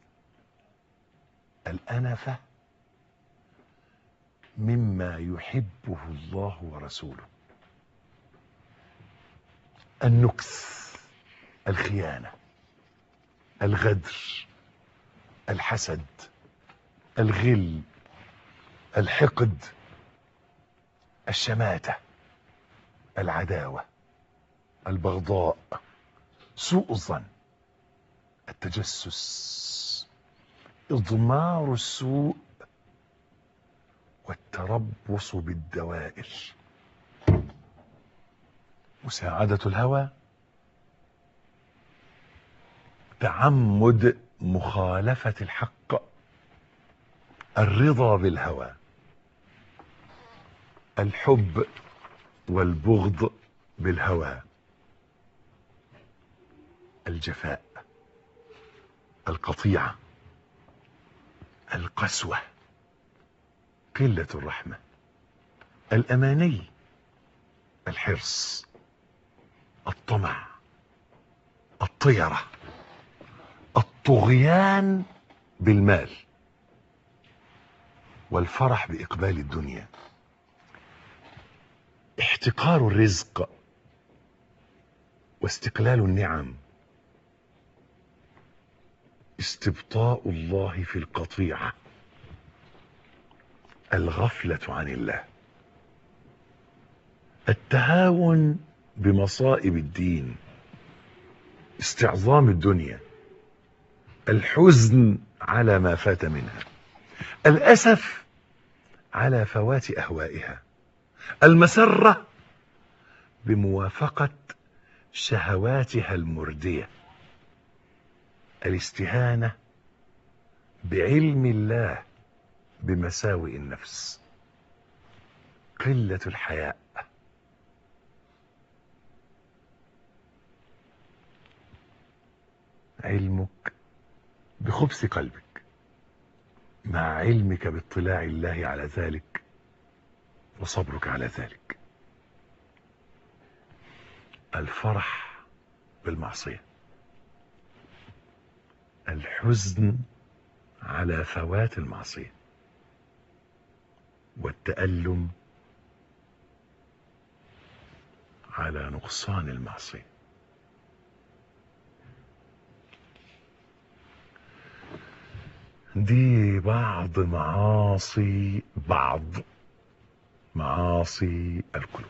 الأنفة مما يحبه الله ورسوله النكث الخيانة الغدر الحسد الغل الحقد الشماتة العداوة البغضاء سوء الظن التجسس اضمار السوء والتربص بالدوائر مساعدة الهوى تعمد مخالفة الحق الرضا بالهوى الحب والبغض بالهوى الجفاء القطيعة القسوة قلة الرحمة الأماني الحرص الطمع الطيرة الطغيان بالمال والفرح بإقبال الدنيا احتقار الرزق واستقلال النعم استبطاء الله في القطيعة الغفلة عن الله التهاون بمصائب الدين استعظام الدنيا الحزن على ما فات منها الأسف على فوات أهوائها المسرة بموافقة شهواتها المردية الاستهانة بعلم الله بمساوئ النفس قلة الحياء علمك بخبث قلبك مع علمك باطلاع الله على ذلك وصبرك على ذلك الفرح بالمعصية الحزن على فوات المعصية والتألم على نقصان المعصية دي بعض معاصي بعض معاصي القلوب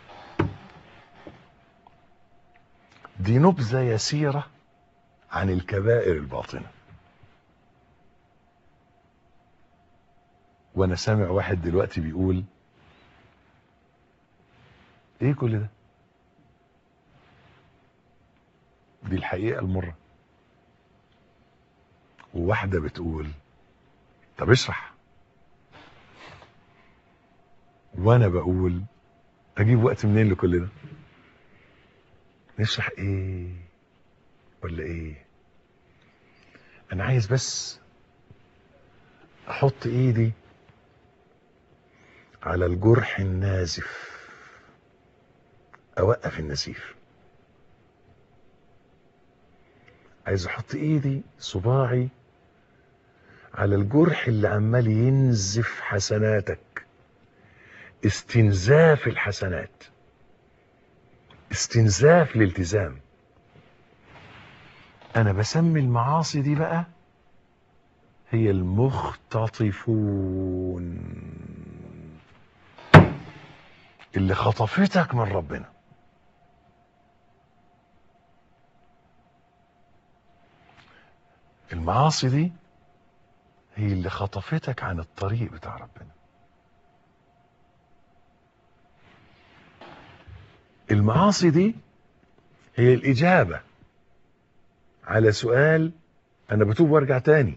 دي نبذة يسيرة عن الكبائر الباطنة وانا سامع واحد دلوقتي بيقول ايه كل ده دي الحقيقة المرة وواحدة بتقول طب اشرح وانا بقول اجيب وقت منين لكل ده نشرح ايه ولا ايه انا عايز بس احط ايدي على الجرح النازف اوقف النزيف عايز احط ايدي صباعي على الجرح اللي عمال ينزف حسناتك استنزاف الحسنات استنزاف الالتزام انا بسمي المعاصي دي بقى هي المختطفون اللي خطفتك من ربنا المعاصي دي هي اللي خطفتك عن الطريق بتاع ربنا المعاصي دي هي الإجابة على سؤال أنا بتوب وارجع تاني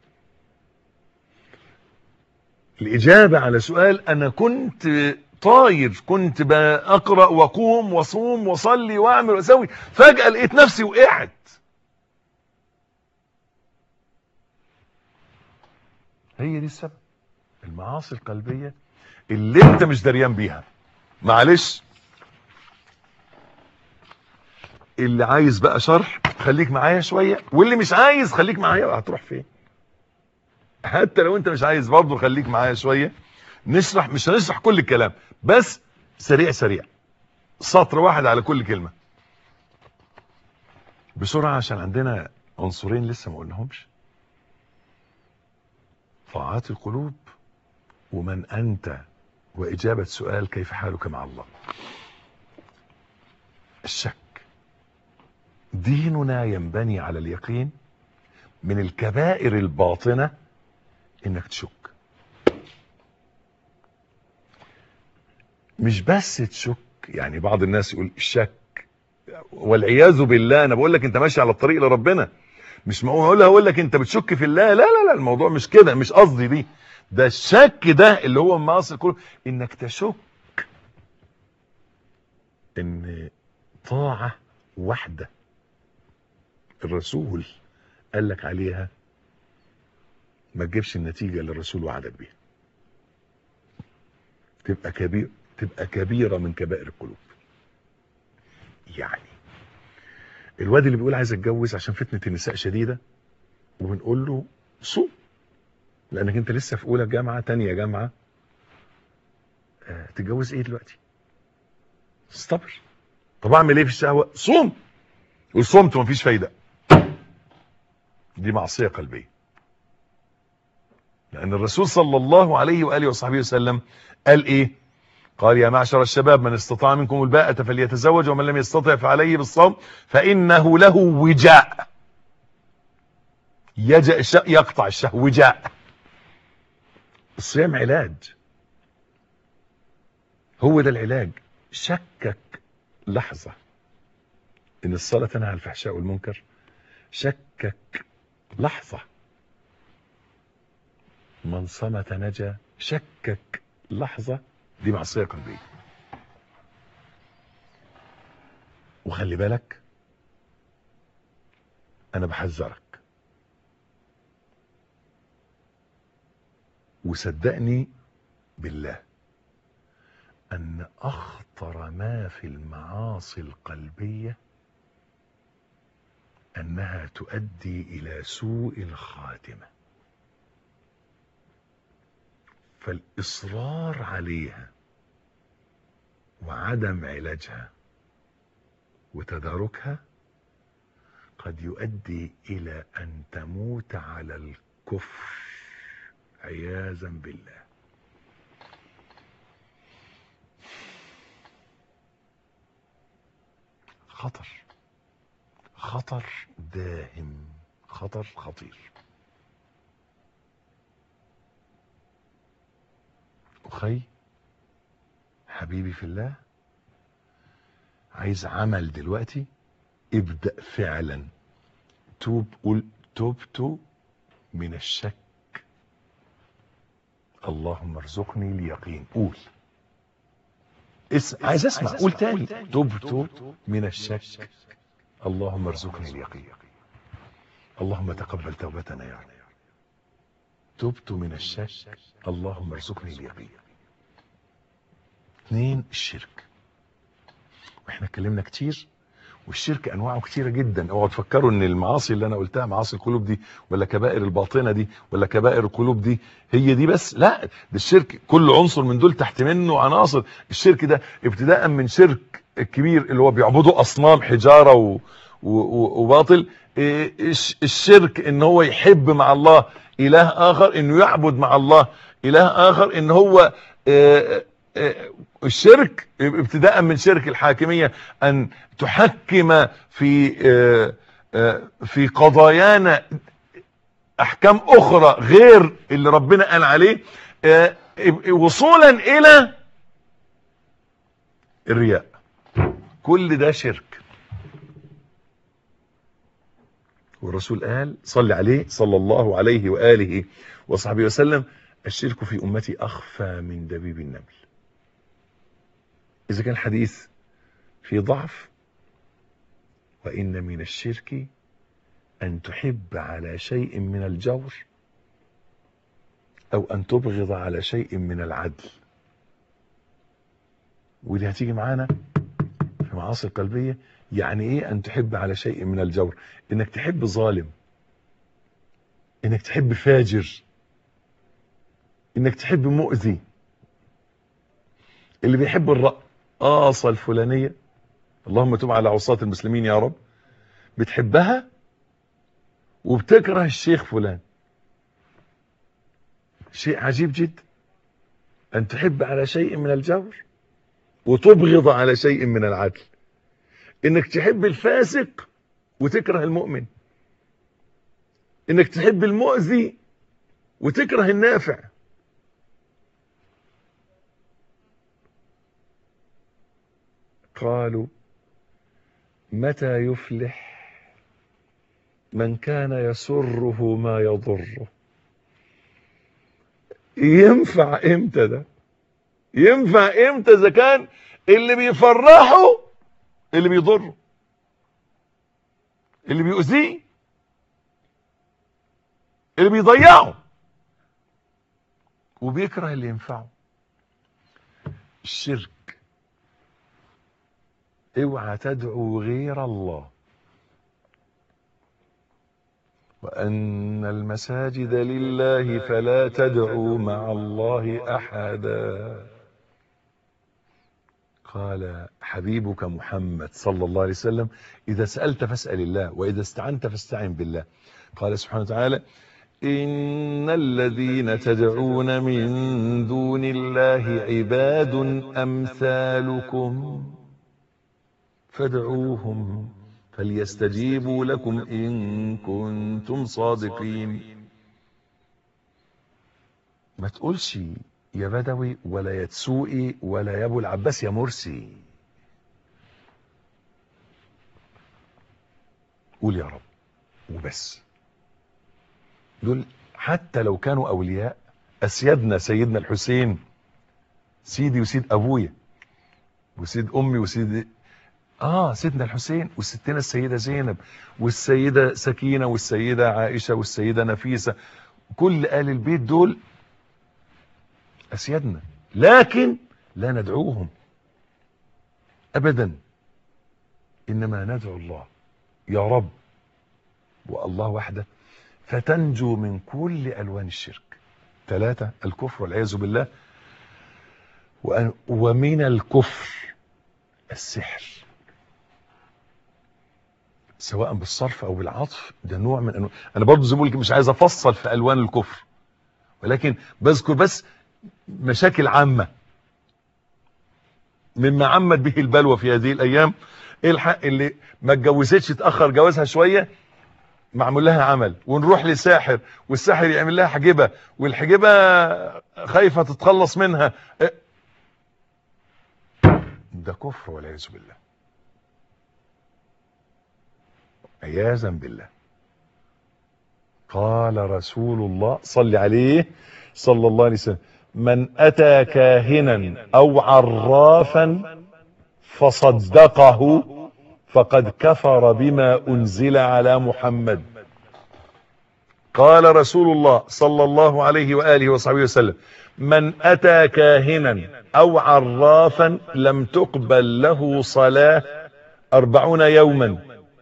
الإجابة على سؤال أنا كنت طاير كنت بقرأ وأقوم وأصوم وأصلي وأعمل وأسوي فجأة لقيت نفسي وقعت هي دي السبب المعاصي القلبية اللي انت مش دريان بيها معلش اللي عايز بقى شرح خليك معايا شوية واللي مش عايز خليك معايا بقى هتروح فين حتى لو انت مش عايز برضه خليك معايا شوية نشرح مش هنشرح كل الكلام بس سريع سريع سطر واحد على كل كلمة بسرعة عشان عندنا عنصرين لسه ما قلناهمش طاعات القلوب ومن أنت وإجابة سؤال كيف حالك مع الله الشك ديننا ينبني على اليقين من الكبائر الباطنة انك تشك مش بس تشك يعني بعض الناس يقول الشك والعياذ بالله انا بقول لك انت ماشي على الطريق لربنا مش معقول اقول لك انت بتشك في الله لا لا لا الموضوع مش كده مش قصدي دي ده الشك ده اللي هو معاصي كله انك تشك ان طاعة واحدة الرسول قال لك عليها ما تجيبش النتيجة اللي الرسول وعدك بيها تبقى كبير تبقى كبيرة من كبائر القلوب يعني الواد اللي بيقول عايز اتجوز عشان فتنة النساء شديدة وبنقول له صوم لانك انت لسه في اولى جامعة تانية جامعة آه تتجوز ايه دلوقتي استبر طب اعمل ايه في الشهوة صوم وصمت ومفيش فايدة دي معصية قلبية لان الرسول صلى الله عليه وآله وصحبه وسلم قال ايه قال يا معشر الشباب من استطاع منكم الباءة فليتزوج ومن لم يستطع فعليه بالصوم فإنه له وجاء يجأ الش... يقطع الشهوة وجاء الصيام علاج هو ده العلاج شكك لحظة ان الصلاة تنهى عن الفحشاء والمنكر شكك لحظة من صمت نجا شكك لحظة دي معصية قلبية وخلي بالك انا بحذرك وصدقني بالله ان اخطر ما في المعاصي القلبية انها تؤدي الى سوء الخاتمة فالاصرار عليها وعدم علاجها وتداركها قد يؤدي الى ان تموت على الكفر عياذا بالله خطر خطر داهم خطر خطير اخي حبيبي في الله عايز عمل دلوقتي ابدأ فعلا توب قول تبت من الشك اللهم ارزقني اليقين قول اسم عايز اسمع قول تاني تبت من الشك اللهم ارزقني اليقين اللهم تقبل توبتنا يا رب تبت من الشك اللهم ارزقني اليقين اثنين الشرك واحنا اتكلمنا كتير والشرك انواعه كتيره جدا اوعوا تفكروا ان المعاصي اللي انا قلتها معاصي القلوب دي ولا كبائر الباطنه دي ولا كبائر القلوب دي هي دي بس لا ده الشرك كل عنصر من دول تحت منه عناصر الشرك ده ابتداء من شرك الكبير اللي هو بيعبدوا اصنام حجاره و و وباطل الشرك ان هو يحب مع الله اله اخر انه يعبد مع الله اله اخر ان هو الشرك ابتداء من شرك الحاكمية ان تحكم في في قضايانا احكام اخرى غير اللي ربنا قال عليه وصولا الى الرياء كل ده شرك والرسول قال صلى عليه صلى الله عليه وآله وصحبه وسلم الشرك في أمتي أخفى من دبيب النمل إذا كان الحديث في ضعف وإن من الشرك أن تحب على شيء من الجور أو أن تبغض على شيء من العدل ودي هتيجي معانا في معاصي القلبية يعني إيه أن تحب على شيء من الجور إنك تحب ظالم إنك تحب فاجر إنك تحب مؤذي اللي بيحب الرقاصة الفلانية اللهم تب على عصاة المسلمين يا رب بتحبها وبتكره الشيخ فلان شيء عجيب جدا أن تحب على شيء من الجور وتبغض على شيء من العدل انك تحب الفاسق وتكره المؤمن انك تحب المؤذي وتكره النافع قالوا متى يفلح من كان يسره ما يضره ينفع امتى ده ينفع امتى اذا كان اللي بيفرحه اللي بيضره اللي بيؤذيه اللي بيضيعه وبيكره اللي ينفعه الشرك اوعى تدعو غير الله وأن المساجد لله فلا تدعوا مع الله أحدا قال حبيبك محمد صلى الله عليه وسلم إذا سألت فاسأل الله وإذا استعنت فاستعن بالله قال سبحانه وتعالى إن الذين تدعون من دون الله عباد أمثالكم فادعوهم فليستجيبوا لكم إن كنتم صادقين ما تقولش يا بدوي ولا يا تسوقي ولا يا ابو العباس يا مرسي قول يا رب وبس دول حتى لو كانوا اولياء اسيادنا سيدنا الحسين سيدي وسيد ابويا وسيد امي وسيد اه سيدنا الحسين وستنا السيده زينب والسيده سكينه والسيده عائشه والسيده نفيسه كل آل البيت دول أسيادنا لكن لا ندعوهم أبدا إنما ندعو الله يا رب والله وحده فتنجو من كل ألوان الشرك ثلاثة الكفر والعياذ بالله ومن الكفر السحر سواء بالصرف او بالعطف ده نوع من انواع انا برضه زي ما مش عايز افصل في الوان الكفر ولكن بذكر بس مشاكل عامة مما عمت به البلوى في هذه الايام ايه الحق اللي ما اتجوزتش تاخر جوازها شويه معمول لها عمل ونروح لساحر والساحر يعمل لها حجبه والحجبه خايفه تتخلص منها ده كفر والعياذ بالله عياذا بالله قال رسول الله صل عليه صلى الله عليه وسلم من اتى كاهنا او عرافا فصدقه فقد كفر بما انزل على محمد قال رسول الله صلى الله عليه واله وصحبه وسلم من اتى كاهنا او عرافا لم تقبل له صلاه أربعون يوما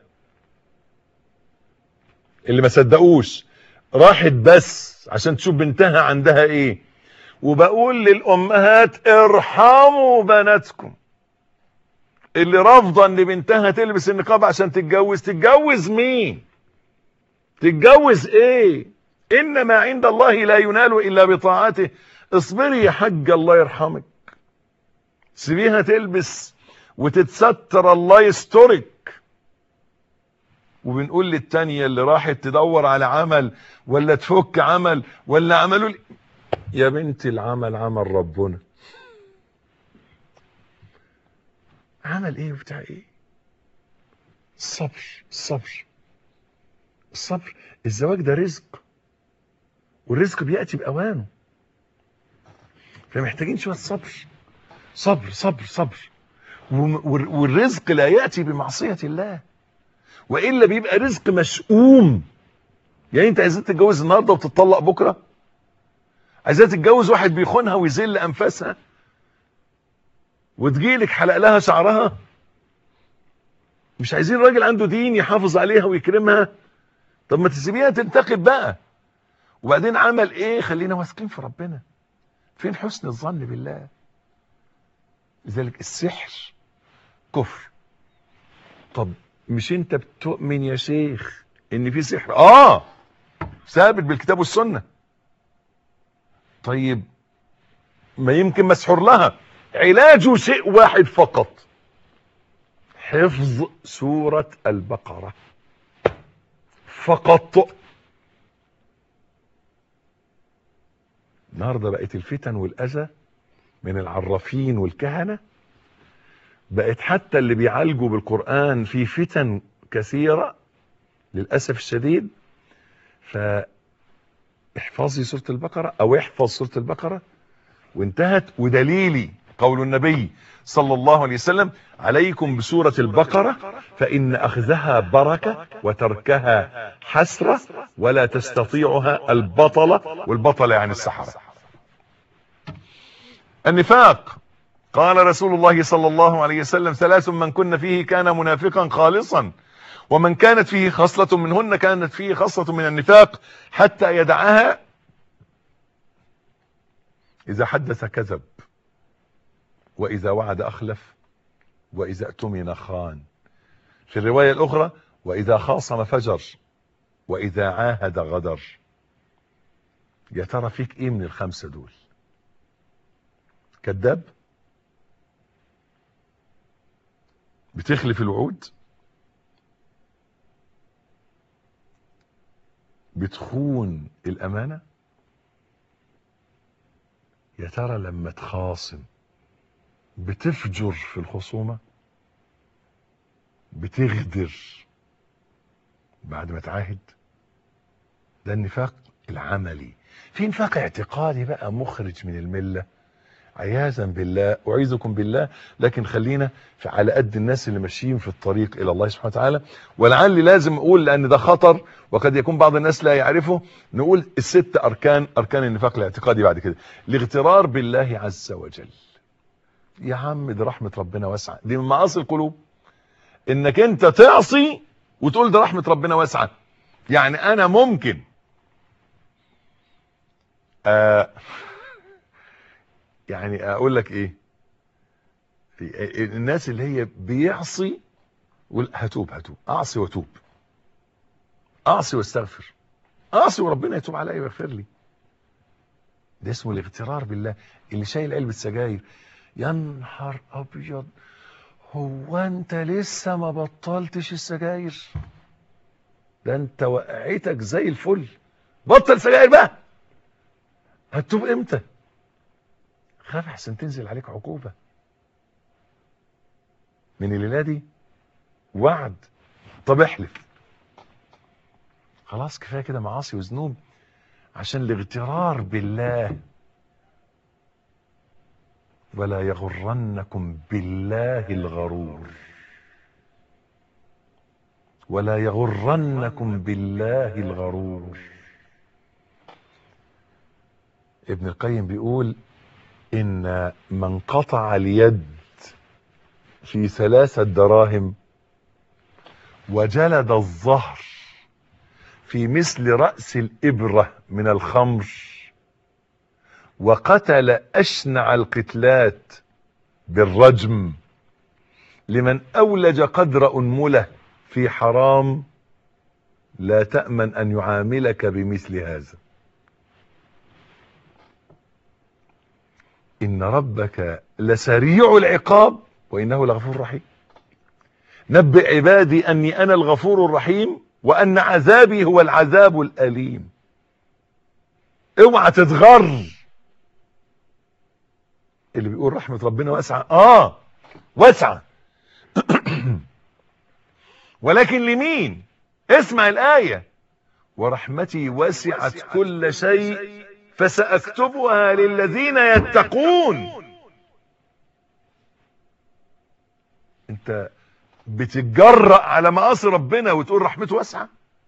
اللي ما صدقوش راحت بس عشان تشوف بنتها عندها ايه وبقول للامهات ارحموا بناتكم اللي رافضه ان بنتها تلبس النقاب عشان تتجوز تتجوز مين تتجوز ايه انما عند الله لا ينال الا بطاعته اصبري يا حاج الله يرحمك سيبيها تلبس وتتستر الله يسترك وبنقول للتانية اللي راحت تدور على عمل ولا تفك عمل ولا عملوا لي يا بنتي العمل عمل ربنا عمل ايه وبتاع ايه الصبر الصبر الصبر الزواج ده رزق والرزق بيأتي بأوانه فمحتاجين شوية صبر صبر صبر صبر والرزق لا يأتي بمعصية الله وإلا بيبقى رزق مشؤوم يعني انت عايزين تتجوز النهاردة وتتطلق بكرة عايزين تتجوز واحد بيخونها ويذل أنفاسها وتجيلك حلق لها شعرها مش عايزين راجل عنده دين يحافظ عليها ويكرمها طب ما تسيبيها تنتقب بقى وبعدين عمل ايه خلينا واثقين في ربنا فين حسن الظن بالله لذلك السحر كفر طب مش انت بتؤمن يا شيخ ان في سحر اه ثابت بالكتاب والسنه طيب ما يمكن مسحور لها علاجه شيء واحد فقط حفظ سورة البقرة فقط النهارده بقت الفتن والأذى من العرافين والكهنة بقت حتى اللي بيعالجوا بالقرآن في فتن كثيرة للأسف الشديد فاحفظي سورة البقرة أو احفظ سورة البقرة وانتهت ودليلي قول النبي صلى الله عليه وسلم عليكم بسورة البقرة فإن أخذها بركة وتركها حسرة ولا تستطيعها البطلة والبطلة يعني السحرة النفاق قال رسول الله صلى الله عليه وسلم ثلاث من كن فيه كان منافقا خالصا ومن كانت فيه خصلة منهن كانت فيه خصلة من النفاق حتى يدعها إذا حدث كذب وإذا وعد أخلف وإذا اؤتمن خان في الرواية الأخرى وإذا خاصم فجر وإذا عاهد غدر يا ترى فيك إيه من الخمسة دول كذاب بتخلف الوعود بتخون الأمانة يا ترى لما تخاصم بتفجر في الخصومة بتغدر بعد ما تعاهد ده النفاق العملي في نفاق اعتقادي بقى مخرج من المله عياذا بالله اعيذكم بالله لكن خلينا في على قد الناس اللي ماشيين في الطريق الى الله سبحانه وتعالى ولعلي لازم اقول لان ده خطر وقد يكون بعض الناس لا يعرفه نقول الست اركان اركان النفاق الاعتقادي بعد كده الاغترار بالله عز وجل يا عم دي رحمه ربنا واسعه دي من معاصي القلوب انك انت تعصي وتقول ده رحمه ربنا واسعه يعني انا ممكن آه يعني اقول لك ايه الناس اللي هي بيعصي يقول هتوب هتوب اعصي واتوب اعصي واستغفر اعصي وربنا يتوب عليا ويغفر لي ده اسمه الاغترار بالله اللي شايل علبه سجاير يا نهار ابيض هو انت لسه ما بطلتش السجاير ده انت وقعتك زي الفل بطل سجاير بقى هتتوب امتى خاف احسن تنزل عليك عقوبة من الليلة دي وعد طب احلف خلاص كفاية كده معاصي وذنوب عشان الاغترار بالله ولا يغرنكم بالله الغرور ولا يغرنكم بالله الغرور ابن القيم بيقول ان من قطع اليد في ثلاثة دراهم وجلد الظهر في مثل رأس الإبرة من الخمر وقتل أشنع القتلات بالرجم لمن أولج قدر أنملة في حرام لا تأمن أن يعاملك بمثل هذا إن ربك لسريع العقاب وإنه لغفور رحيم نبئ عبادي أني أنا الغفور الرحيم وأن عذابي هو العذاب الأليم اوعى تتغر اللي بيقول رحمة ربنا واسعة آه واسعة ولكن لمين اسمع الآية ورحمتي وسعت كل شيء فسأكتبها للذين يتقون انت بتتجرأ على معاصي ربنا وتقول رحمته واسعة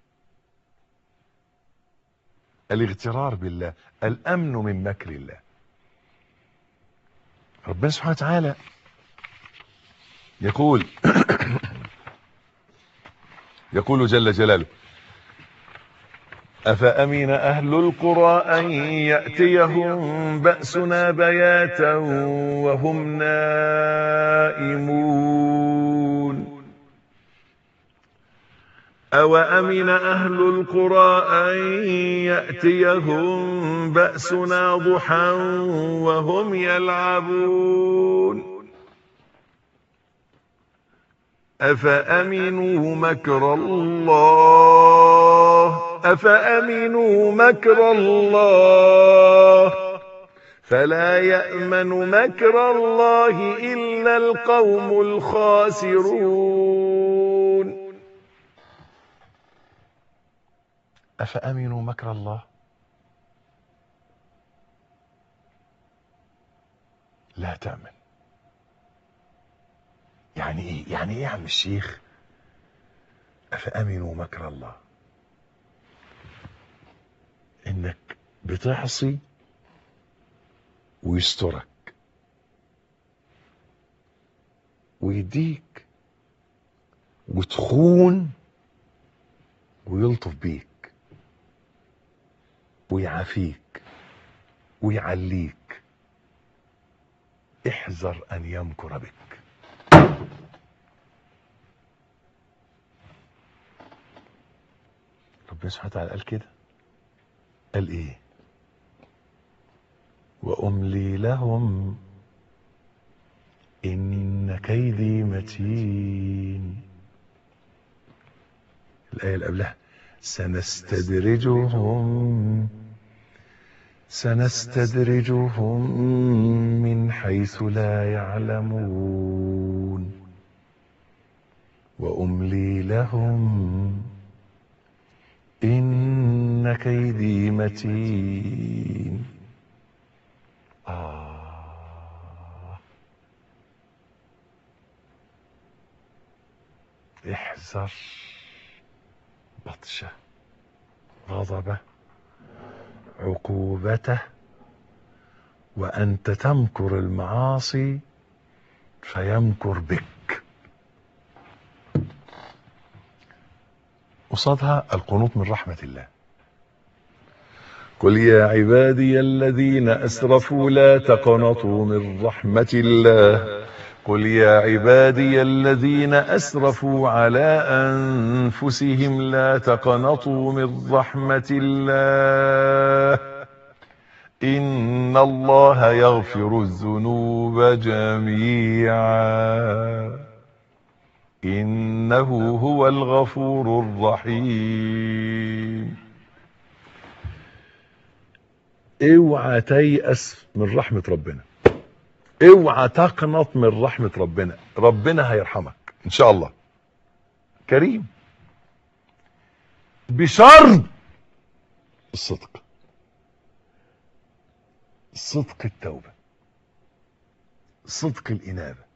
الاغترار بالله الامن من مكر الله ربنا سبحانه وتعالى يقول يقول جل جلاله أفأمن أهل القرى أن يأتيهم بأسنا بياتا وهم نائمون أوأمن أهل القرى أن يأتيهم بأسنا ضحى وهم يلعبون أفأمنوا مكر الله أفأمنوا مكر الله فلا يأمن مكر الله إلا القوم الخاسرون أفأمنوا مكر الله لا تأمن يعني ايه يعني ايه يا عم الشيخ أفأمنوا مكر الله انك بتعصي ويسترك ويديك وتخون ويلطف بيك ويعافيك ويعليك احذر ان يمكر بك ربنا سبحانه وتعالى قال كده قال ايه واملي لهم ان كيدي متين الايه اللي قبلها سنستدرجهم سنستدرجهم من حيث لا يعلمون واملي لهم ان كيدي متين آه احذر بطشه غضبه عقوبته وانت تمكر المعاصي فيمكر بك قصادها القنوط من رحمه الله قل يا عبادي الذين اسرفوا لا تقنطوا من رحمه الله قل يا عبادي الذين اسرفوا على انفسهم لا تقنطوا من رحمه الله ان الله يغفر الذنوب جميعا انه هو الغفور الرحيم اوعى تيأس من رحمه ربنا اوعى تقنط من رحمة ربنا ربنا هيرحمك ان شاء الله كريم بشرط الصدق صدق التوبة صدق الإنابة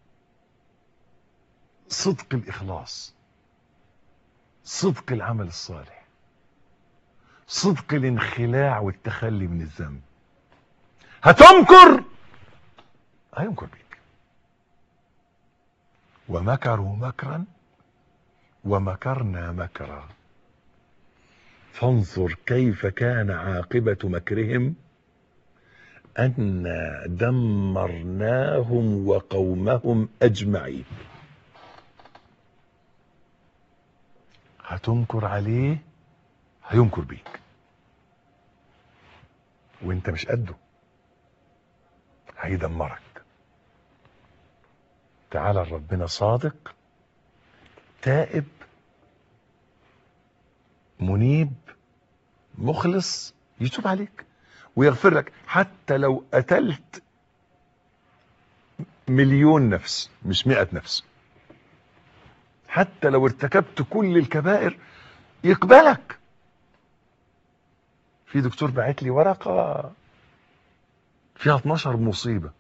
صدق الإخلاص صدق العمل الصالح صدق الانخلاع والتخلي من الذنب هتمكر هينكر بيك ومكروا مكرا ومكرنا مكرا فانظر كيف كان عاقبة مكرهم أنا دمرناهم وقومهم أجمعين هتنكر عليه هينكر بيك وانت مش قده هيدمرك تعالى ربنا صادق تائب منيب مخلص يتوب عليك ويغفر لك حتى لو قتلت مليون نفس مش مئة نفس حتى لو ارتكبت كل الكبائر يقبلك في دكتور بعت لي ورقة فيها 12 مصيبة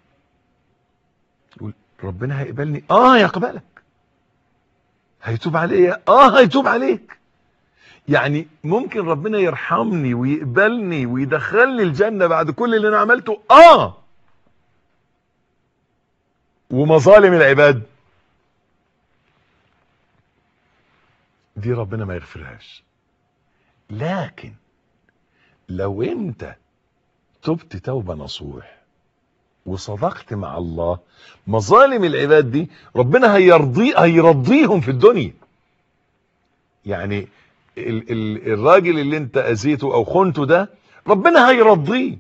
يقول ربنا هيقبلني اه يقبلك هيتوب عليا اه هيتوب عليك يعني ممكن ربنا يرحمني ويقبلني ويدخلني الجنة بعد كل اللي انا عملته اه ومظالم العباد دي ربنا ما يغفرهاش لكن لو انت تبت توبة نصوح وصدقت مع الله مظالم العباد دي ربنا هيرضي هيرضيهم في الدنيا يعني ال ال الراجل اللي انت اذيته او خنته ده ربنا هيرضيه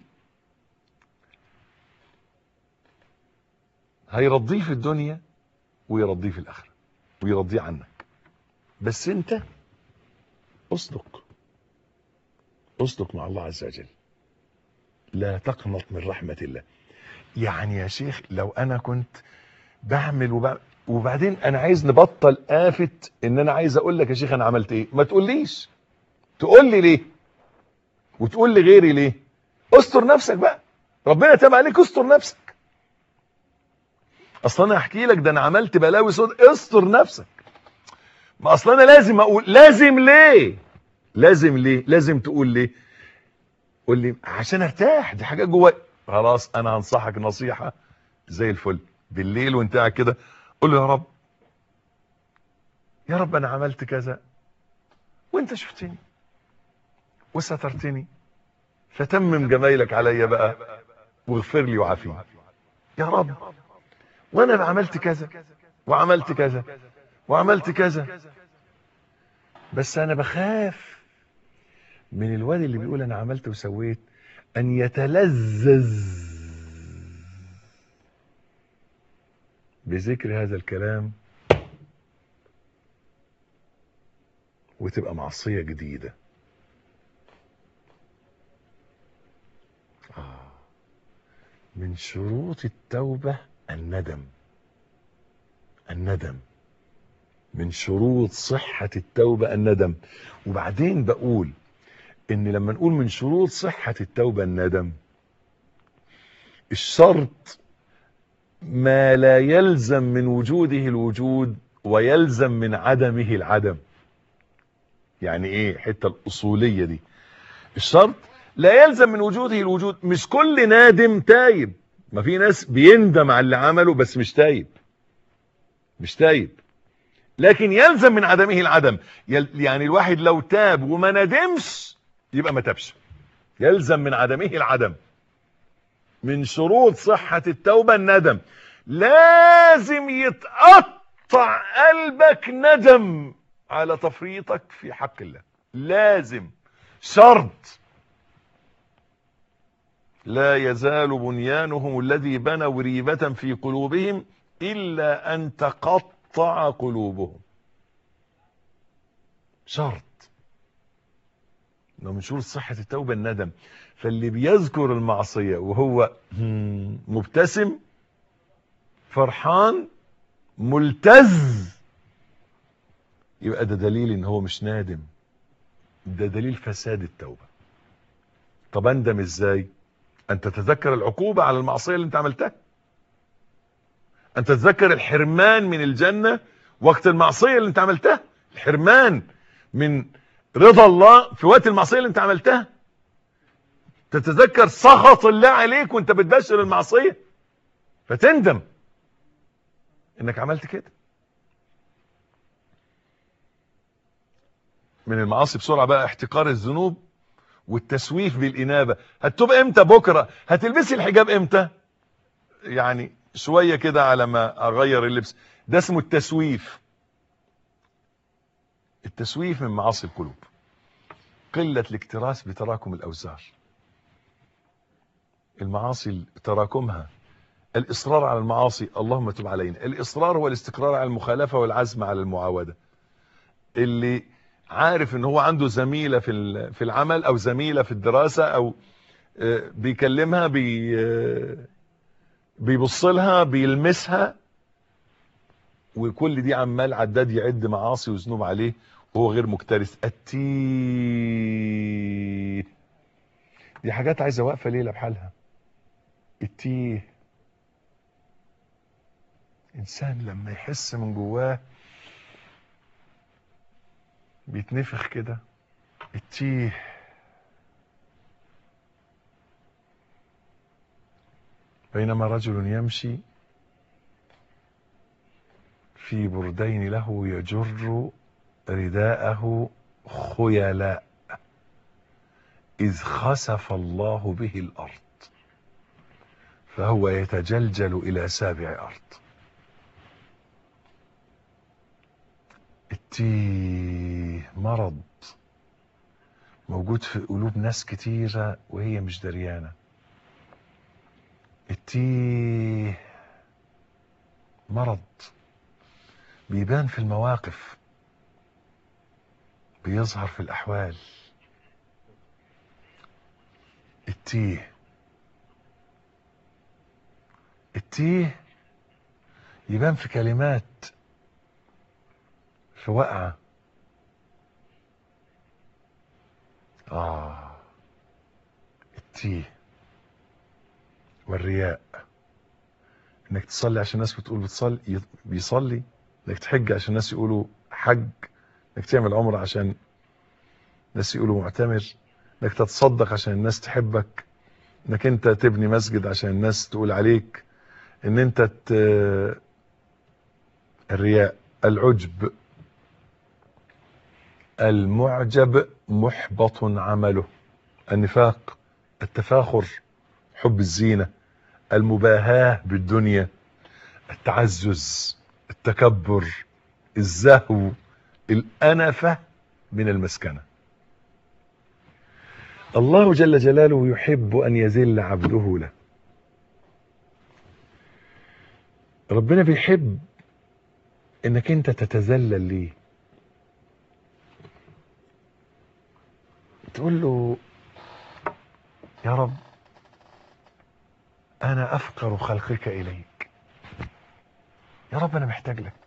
هيرضيه في الدنيا ويرضيه في الاخره ويرضيه عنك بس انت اصدق اصدق مع الله عز وجل لا تقنط من رحمة الله يعني يا شيخ لو انا كنت بعمل وبعمل وبعدين انا عايز نبطل آفة ان انا عايز اقول لك يا شيخ انا عملت ايه ما تقوليش تقول لي ليه وتقول لي غيري ليه استر نفسك بقى ربنا تاب عليك استر نفسك اصلا انا احكي لك ده انا عملت بلاوي صوت استر نفسك ما اصلا انا لازم اقول لازم ليه لازم ليه لازم تقول ليه قول لي عشان ارتاح دي حاجه جوايا خلاص انا هنصحك نصيحه زي الفل بالليل وانت قاعد كده قول له يا رب يا رب انا عملت كذا وانت شفتني وسترتني فتمم جمايلك عليا بقى واغفر لي وعافيني يا رب وانا عملت كذا وعملت كذا وعملت كذا بس انا بخاف من الواد اللي بيقول انا عملت وسويت ان يتلذذ بذكر هذا الكلام وتبقى معصية جديدة آه. من شروط التوبة الندم الندم من شروط صحة التوبة الندم وبعدين بقول ان لما نقول من شروط صحة التوبة الندم الشرط ما لا يلزم من وجوده الوجود ويلزم من عدمه العدم يعني ايه الحته الاصوليه دي الشرط لا يلزم من وجوده الوجود مش كل نادم تايب ما في ناس بيندم على اللي عمله بس مش تايب مش تايب لكن يلزم من عدمه العدم يعني الواحد لو تاب وما ندمش يبقى ما تابش يلزم من عدمه العدم من شروط صحة التوبة الندم لازم يتقطع قلبك ندم على تفريطك في حق الله لازم شرط لا يزال بنيانهم الذي بنوا ريبة في قلوبهم إلا أن تقطع قلوبهم شرط انه من شروط صحة التوبة الندم فاللي بيذكر المعصية وهو مبتسم فرحان ملتز يبقى ده دليل ان هو مش نادم ده دليل فساد التوبة طب اندم ازاي ان تتذكر العقوبة على المعصية اللي انت عملتها ان تتذكر الحرمان من الجنة وقت المعصية اللي انت عملتها الحرمان من رضا الله في وقت المعصية اللي انت عملتها تتذكر سخط الله عليك وانت بتبشر المعصية فتندم انك عملت كده من المعاصي بسرعة بقى احتقار الذنوب والتسويف بالإنابة هتتوب امتى بكرة هتلبسي الحجاب امتى يعني شوية كده على ما اغير اللبس ده اسمه التسويف التسويف من معاصي القلوب قلة الاكتراث بتراكم الأوزار المعاصي تراكمها الإصرار على المعاصي اللهم تب علينا الإصرار هو الاستقرار على المخالفة والعزم على المعاودة اللي عارف ان هو عنده زميلة في في العمل او زميلة في الدراسة او بيكلمها بي بيبص لها بيلمسها وكل دي عمال عداد يعد معاصي وذنوب عليه وهو غير مكترث التيه دي حاجات عايزه واقفه ليله بحالها التيه انسان لما يحس من جواه بيتنفخ كده التيه بينما رجل يمشي في بردين له يجر رداءه خيلاء إذ خسف الله به الأرض فهو يتجلجل إلى سابع أرض التيه مرض موجود في قلوب ناس كتيرة وهي مش دريانة التيه مرض بيبان في المواقف بيظهر في الأحوال التيه التيه يبان في كلمات في وقعة آه التيه والرياء انك تصلي عشان الناس بتقول بتصلي بيصلي انك تحج عشان الناس يقولوا حج انك تعمل عمره عشان الناس يقولوا معتمر انك تتصدق عشان الناس تحبك انك انت تبني مسجد عشان الناس تقول عليك ان انت ت... الرياء العجب المعجب محبط عمله النفاق التفاخر حب الزينة المباهاة بالدنيا التعزز التكبر الزهو الأنفة من المسكنة الله جل جلاله يحب أن يذل عبده له ربنا بيحب انك انت تتذلل ليه تقول له يا رب انا افقر خلقك اليك يا رب انا محتاج لك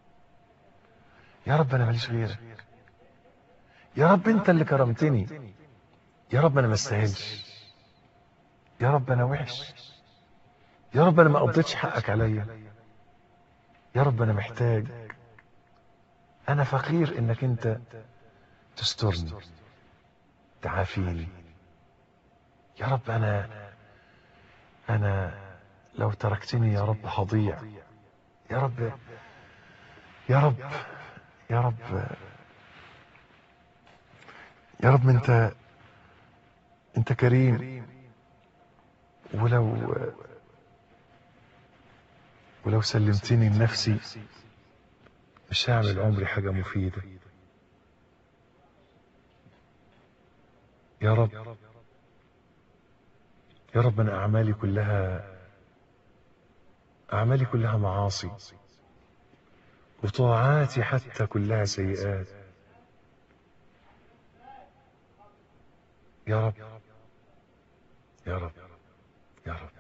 يا رب انا ماليش غيرك يا رب انت اللي كرمتني يا رب انا ما استاهلش يا رب انا وحش يا رب انا ما قضيتش حقك عليا يا رب انا محتاج انا فقير انك انت تسترني تعافيني يا رب انا انا لو تركتني يا رب هضيع يا رب يا رب يا رب يا رب انت انت كريم ولو ولو سلمتني لنفسي مش هعمل عمري حاجة مفيدة يا رب يا رب أنا أعمالي كلها أعمالي كلها معاصي وطاعاتي حتى كلها سيئات يا رب يا رب يا رب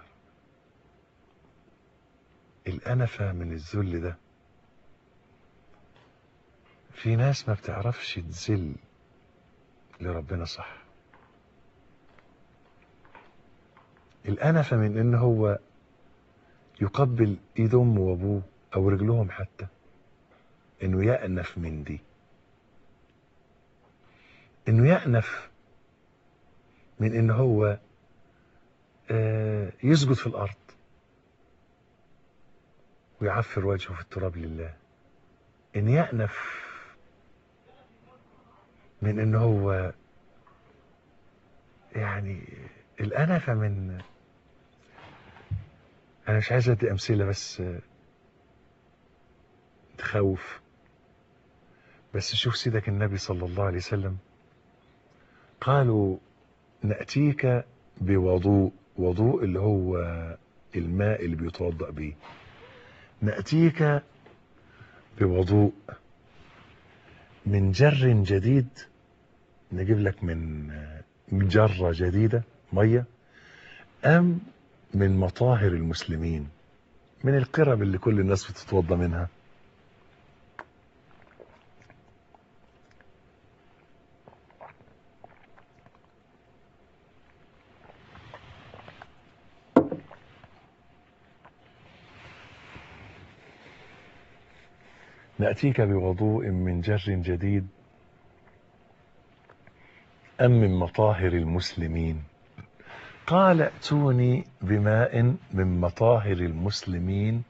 الأنفة من الذل ده في ناس ما بتعرفش تذل لربنا صح الأنفة من إن هو يقبل إيد أمه وأبوه أو رجلهم حتى إنه يأنف من دي إنه يأنف من إن هو آه يسجد في الأرض ويعفر وجهه في التراب لله إن يأنف من إن هو يعني الأنفة من أنا مش عايز أدي أمثلة بس تخوف بس شوف سيدك النبي صلى الله عليه وسلم قالوا نأتيك بوضوء وضوء اللي هو الماء اللي بيتوضأ به نأتيك بوضوء من جر جديد نجيب لك من جرة جديدة مية أم من مطاهر المسلمين من القرب اللي كل الناس بتتوضى منها نأتيك بوضوء من جر جديد أم من مطاهر المسلمين قال ائتوني بماء من مطاهر المسلمين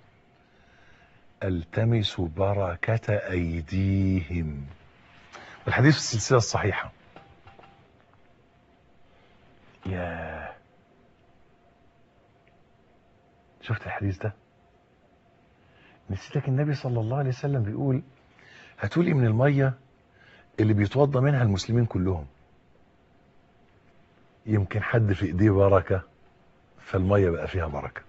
التمس بركة أيديهم والحديث في السلسلة الصحيحة يا شفت الحديث ده نسيتك النبي صلى الله عليه وسلم بيقول هاتولي من المية اللي بيتوضى منها المسلمين كلهم يمكن حد في ايديه بركة فالمية بقى فيها بركة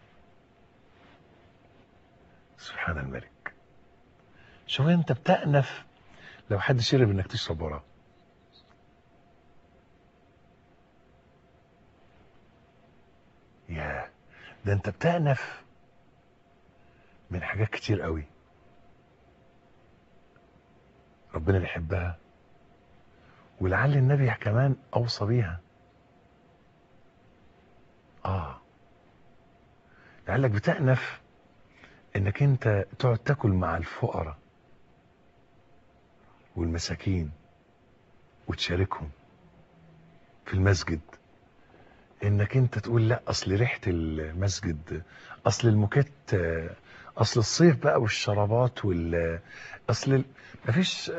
سبحان الملك شوف انت بتأنف لو حد شرب انك تشرب وراه يا ده انت بتأنف من حاجات كتير قوي ربنا بيحبها ولعل النبي كمان اوصى بيها اه لعلك بتأنف انك انت تقعد تاكل مع الفقراء والمساكين وتشاركهم في المسجد انك انت تقول لا اصل ريحه المسجد اصل الموكيت اصل الصيف بقى والشرابات وال اصل ال- مفيش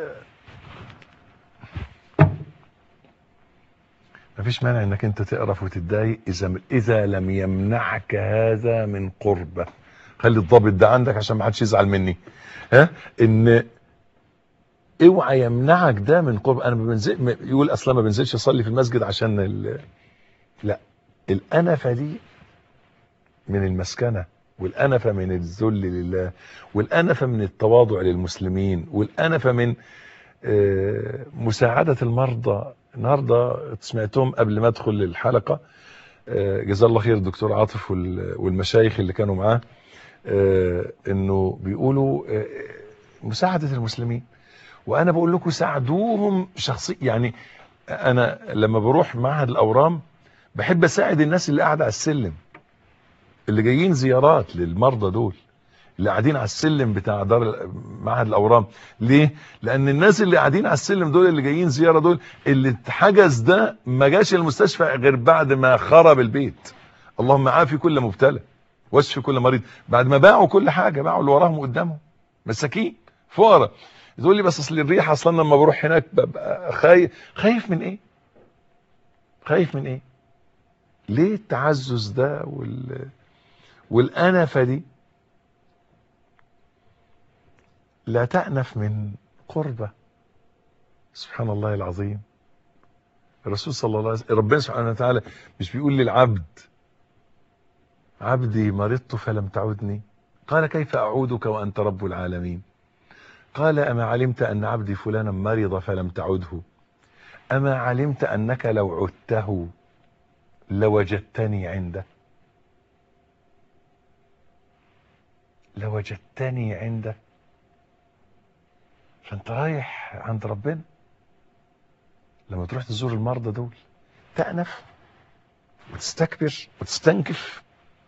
مفيش مانع انك انت تقرف وتتضايق اذا اذا لم يمنعك هذا من قربه خلي الضابط ده عندك عشان ما حدش يزعل مني ها ان اوعى يمنعك ده من قرب انا ما بنزل م- يقول اصلا ما بنزلش اصلي في المسجد عشان ال... لا الانفه دي من المسكنه والانفه من الذل لله والانفه من التواضع للمسلمين والانفه من آه، مساعده المرضى النهارده سمعتهم قبل ما ادخل الحلقه آه، جزاه الله خير الدكتور عاطف وال- والمشايخ اللي كانوا معاه آه، انه بيقولوا آه، مساعده المسلمين وانا بقول لكم ساعدوهم شخصيا يعني انا لما بروح معهد الاورام بحب اساعد الناس اللي قاعده على السلم اللي جايين زيارات للمرضى دول اللي قاعدين على السلم بتاع دار ال- معهد الاورام ليه لان الناس اللي قاعدين على السلم دول اللي جايين زياره دول اللي اتحجز ده ما جاش المستشفى غير بعد ما خرب البيت اللهم عافي كل مبتلى واشفي كل مريض بعد ما باعوا كل حاجه باعوا اللي وراهم وقدامهم مساكين فقراء تقول لي بس اصل الريحه اصلا لما بروح هناك ببقى خايف خايف من ايه خايف من ايه ليه التعزز ده وال والانفه دي لا تأنف من قربة سبحان الله العظيم الرسول صلى الله عليه وسلم ربنا سبحانه وتعالى مش بيقول للعبد عبدي مرضت فلم تعدني قال كيف أعودك وأنت رب العالمين قال أما علمت أن عبدي فلانا مرض فلم تعده أما علمت أنك لو عدته لوجدتني عنده لوجدتني عنده فانت رايح عند ربنا لما تروح تزور المرضى دول تأنف وتستكبر وتستنكف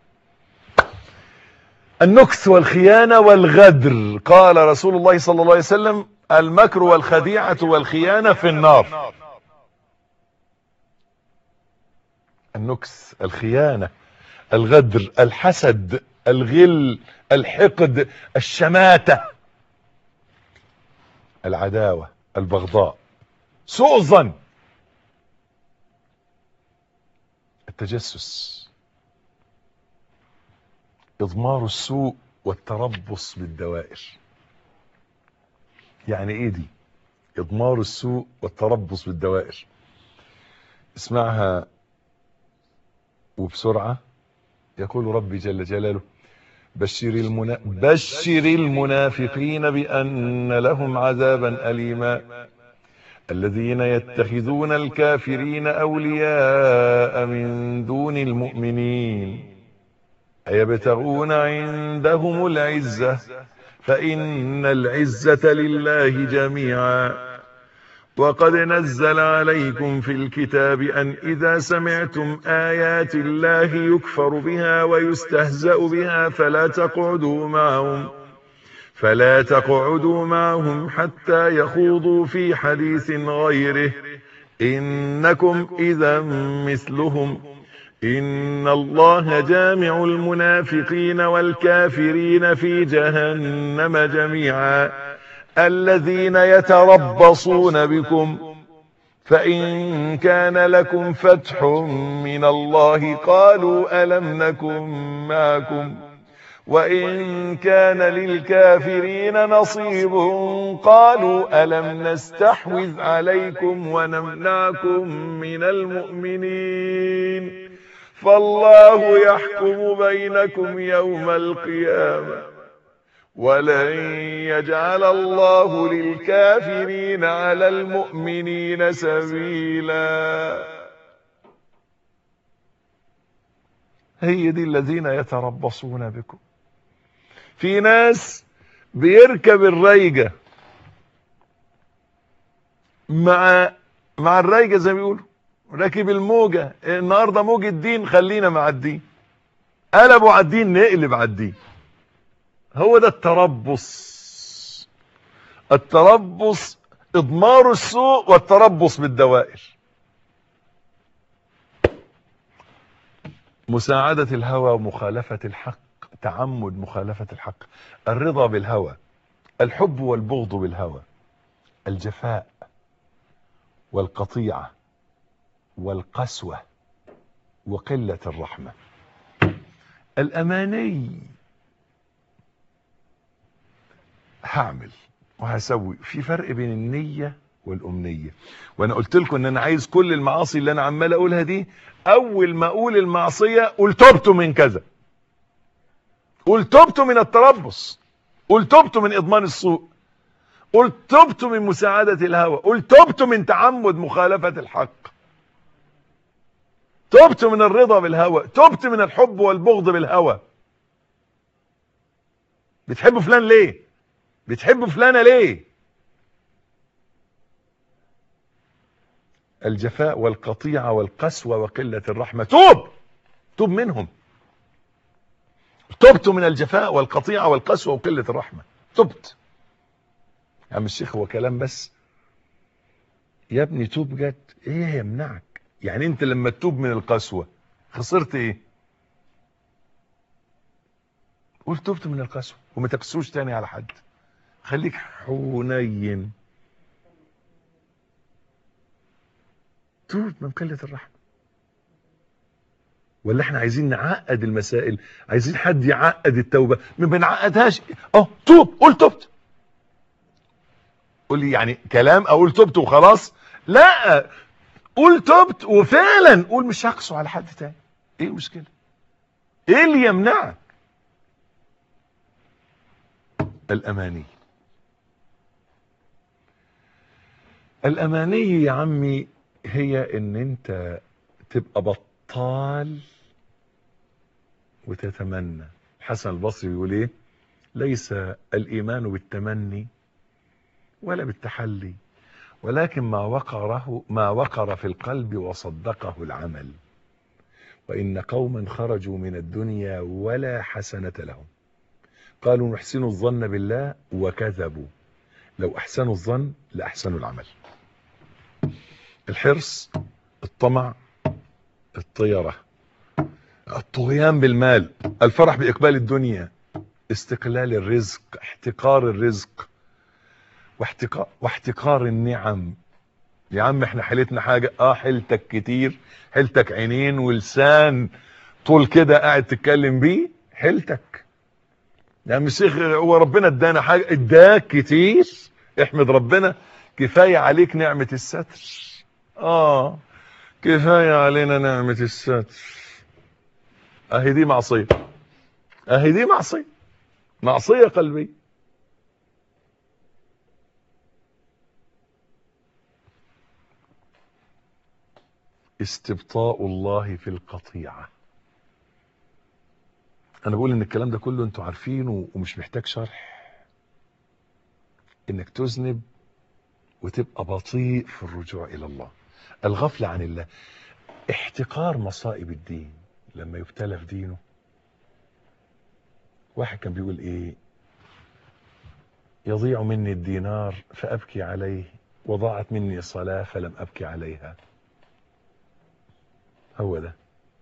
النكث والخيانة والغدر قال رسول الله صلى الله عليه وسلم المكر والخديعة والخيانة في النار النكث الخيانة الغدر الحسد الغل الحقد الشماتة العداوة البغضاء سوء الظن التجسس اضمار السوء والتربص بالدوائر يعني ايه دي اضمار السوء والتربص بالدوائر اسمعها وبسرعة يقول ربي جل جلاله بشر المنا... بشر المنافقين بأن لهم عذابا أليما الذين يتخذون الكافرين أولياء من دون المؤمنين أيبتغون عندهم العزة فإن العزة لله جميعا وقد نزل عليكم في الكتاب أن إذا سمعتم آيات الله يكفر بها ويستهزأ بها فلا تقعدوا معهم فلا تقعدوا معهم حتى يخوضوا في حديث غيره إنكم إذا مثلهم إن الله جامع المنافقين والكافرين في جهنم جميعا الذين يتربصون بكم فإن كان لكم فتح من الله قالوا ألم نكن معكم وإن كان للكافرين نصيب قالوا ألم نستحوذ عليكم ونمنعكم من المؤمنين فالله يحكم بينكم يوم القيامة ولن يجعل الله للكافرين على المؤمنين سبيلا هي دي الذين يتربصون بكم في ناس بيركب الريجة مع مع الريجة زي ما بيقولوا راكب الموجة النهاردة موج الدين خلينا مع الدين قلبوا على الدين نقلب على الدين هو ده التربص التربص اضمار السوء والتربص بالدوائر مساعدة الهوى ومخالفة الحق تعمد مخالفة الحق الرضا بالهوى الحب والبغض بالهوى الجفاء والقطيعة والقسوة وقلة الرحمة الأماني هعمل وهسوي في فرق بين النية والأمنية وأنا قلت لكم إن أنا عايز كل المعاصي اللي أنا عمال أقولها دي أول ما أقول المعصية قل تبت من كذا قل تبت من التربص قل تبت من إضمان السوء قل تبت من مساعدة الهوى قل تبت من تعمد مخالفة الحق تبت من الرضا بالهوى تبت من الحب والبغض بالهوى بتحب فلان ليه بتحب فلانة ليه الجفاء والقطيعة والقسوة وقلة الرحمة توب توب منهم تبت من الجفاء والقطيعة والقسوة وقلة الرحمة تبت يا عم الشيخ هو كلام بس يا ابني توب جد ايه يمنعك يعني انت لما تتوب من القسوة خسرت ايه قول تبت من القسوة وما تقسوش تاني على حد خليك حنين توب من قلة الرحمة ولا احنا عايزين نعقد المسائل عايزين حد يعقد التوبة ما بنعقدهاش اه توب قول تبت قول لي يعني كلام اقول تبت وخلاص لا قول تبت وفعلا قول مش هقسو على حد تاني ايه المشكلة ايه اللي يمنعك الاماني الاماني يا عمي هي ان انت تبقى بطال وتتمنى حسن البصري بيقول ايه ليس الايمان بالتمني ولا بالتحلي ولكن ما وقره ما وقر في القلب وصدقه العمل وان قوما خرجوا من الدنيا ولا حسنه لهم قالوا نحسن الظن بالله وكذبوا لو احسنوا الظن لاحسنوا العمل الحرص الطمع الطيرة الطغيان بالمال الفرح بإقبال الدنيا استقلال الرزق احتقار الرزق واحتقار, واحتقار النعم يا عم احنا حيلتنا حاجة اه حيلتك كتير حيلتك عينين ولسان طول كده قاعد تتكلم بيه حيلتك يا عم الشيخ هو ربنا ادانا حاجة اداك كتير احمد ربنا كفاية عليك نعمة الستر اه كفاية علينا نعمة الستر اهي دي معصية اهي دي معصية معصية قلبية استبطاء الله في القطيعة انا بقول ان الكلام ده كله انتوا عارفينه ومش محتاج شرح انك تذنب وتبقى بطيء في الرجوع الى الله الغفلة عن الله احتقار مصائب الدين لما يبتلى في دينه واحد كان بيقول ايه يضيع مني الدينار فأبكي عليه وضاعت مني الصلاة فلم أبكي عليها هو ده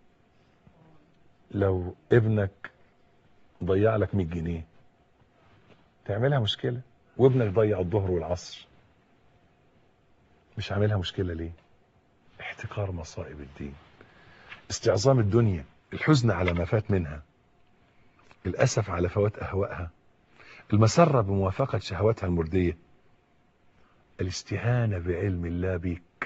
لو ابنك ضيع لك 100 جنيه تعملها مشكلة وابنك ضيع الظهر والعصر مش عاملها مشكلة ليه احتقار مصائب الدين استعظام الدنيا الحزن على ما فات منها الأسف على فوات أهوائها المسرة بموافقة شهواتها المردية الاستهانة بعلم الله بيك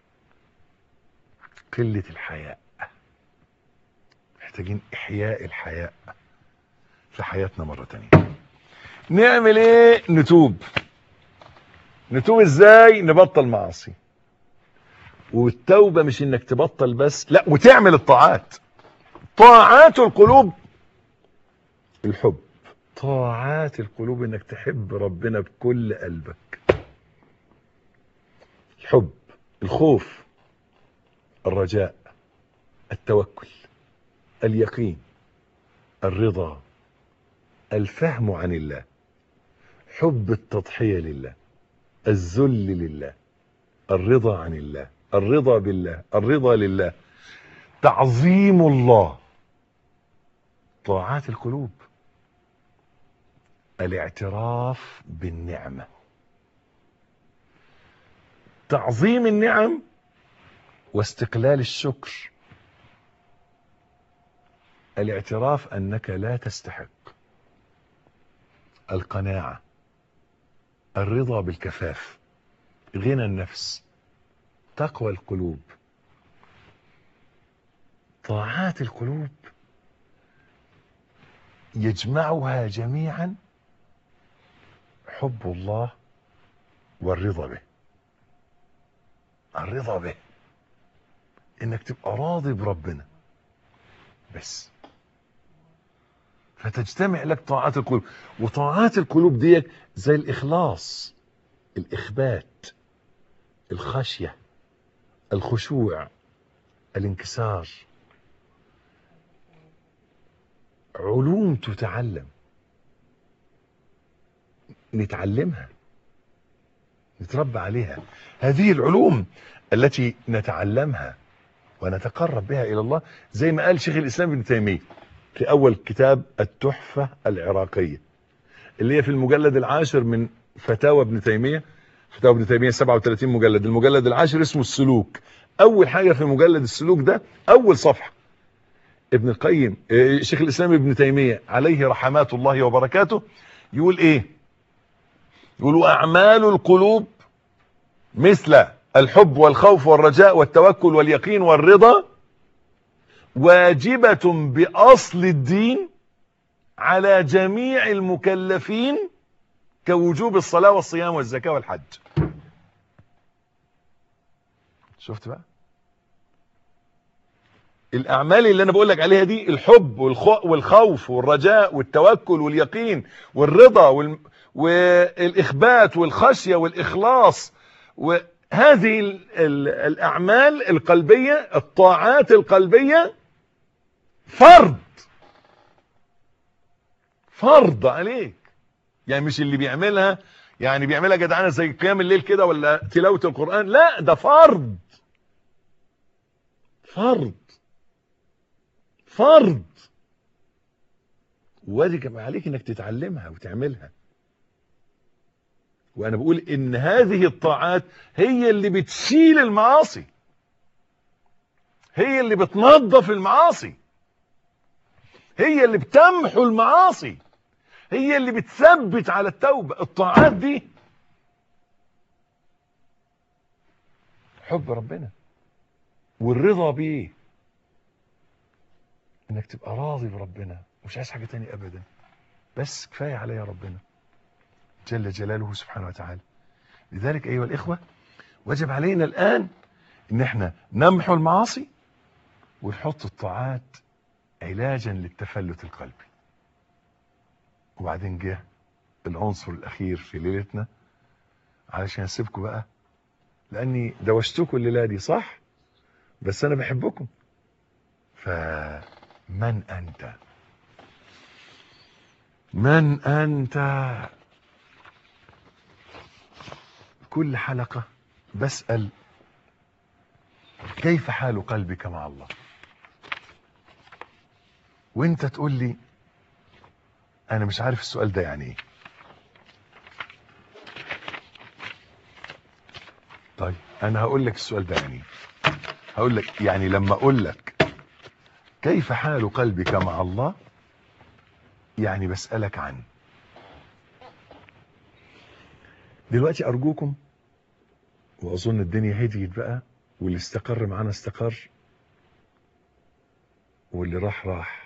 قلة الحياء محتاجين إحياء الحياء في حياتنا مرة تانية نعمل ايه نتوب نتوب ازاي نبطل معاصي والتوبة مش انك تبطل بس لا وتعمل الطاعات طاعات القلوب الحب طاعات القلوب انك تحب ربنا بكل قلبك الحب الخوف الرجاء التوكل اليقين الرضا الفهم عن الله حب التضحية لله الذل لله الرضا عن الله الرضا بالله الرضا لله تعظيم الله طاعات القلوب الاعتراف بالنعمة تعظيم النعم واستقلال الشكر الاعتراف انك لا تستحق القناعة الرضا بالكفاف غنى النفس تقوى القلوب طاعات القلوب يجمعها جميعا حب الله والرضا به الرضا به انك تبقى راضي بربنا بس فتجتمع لك طاعات القلوب وطاعات القلوب دي زي الاخلاص الاخبات الخشيه الخشوع الانكسار علوم تتعلم نتعلمها نتربى عليها هذه العلوم التي نتعلمها ونتقرب بها الى الله زي ما قال شيخ الاسلام ابن تيميه في اول كتاب التحفه العراقيه اللي هي في المجلد العاشر من فتاوى ابن تيميه فتاوى ابن تيميه 37 مجلد المجلد العاشر اسمه السلوك اول حاجه في مجلد السلوك ده اول صفحه ابن القيم شيخ الاسلام ابن تيميه عليه رحمات الله وبركاته يقول ايه يقول اعمال القلوب مثل الحب والخوف والرجاء والتوكل واليقين والرضا واجبة بأصل الدين على جميع المكلفين كوجوب الصلاة والصيام والزكاة والحج شفت بقى الأعمال اللي أنا بقول لك عليها دي الحب والخوف والرجاء والتوكل واليقين والرضا وال... والإخبات والخشية والإخلاص وهذه ال... ال... الأعمال القلبية الطاعات القلبية فرض فرض عليك يعني مش اللي بيعملها يعني بيعملها جدعانه زي قيام الليل كده ولا تلاوه القران لا ده فرض فرض فرض واجب عليك انك تتعلمها وتعملها وانا بقول ان هذه الطاعات هي اللي بتشيل المعاصي هي اللي بتنظف المعاصي هي اللي بتمحو المعاصي هي اللي بتثبت على التوبة الطاعات دي حب ربنا والرضا بيه انك تبقى راضي بربنا مش عايز حاجة تاني ابدا بس كفاية عليا ربنا جل جلاله سبحانه وتعالى لذلك ايها الاخوة وجب علينا الان ان احنا نمحو المعاصي ونحط الطاعات علاجا للتفلت القلبي وبعدين جه العنصر الاخير في ليلتنا علشان اسيبكم بقى لاني دوشتكم الليله دي صح بس انا بحبكم فمن انت من انت كل حلقه بسال كيف حال قلبك مع الله وانت تقول لي انا مش عارف السؤال ده يعني ايه طيب انا هقول لك السؤال ده يعني ايه هقول لك يعني لما اقول لك كيف حال قلبك مع الله يعني بسألك عن دلوقتي ارجوكم واظن الدنيا هديت بقى واللي استقر معانا استقر واللي راح راح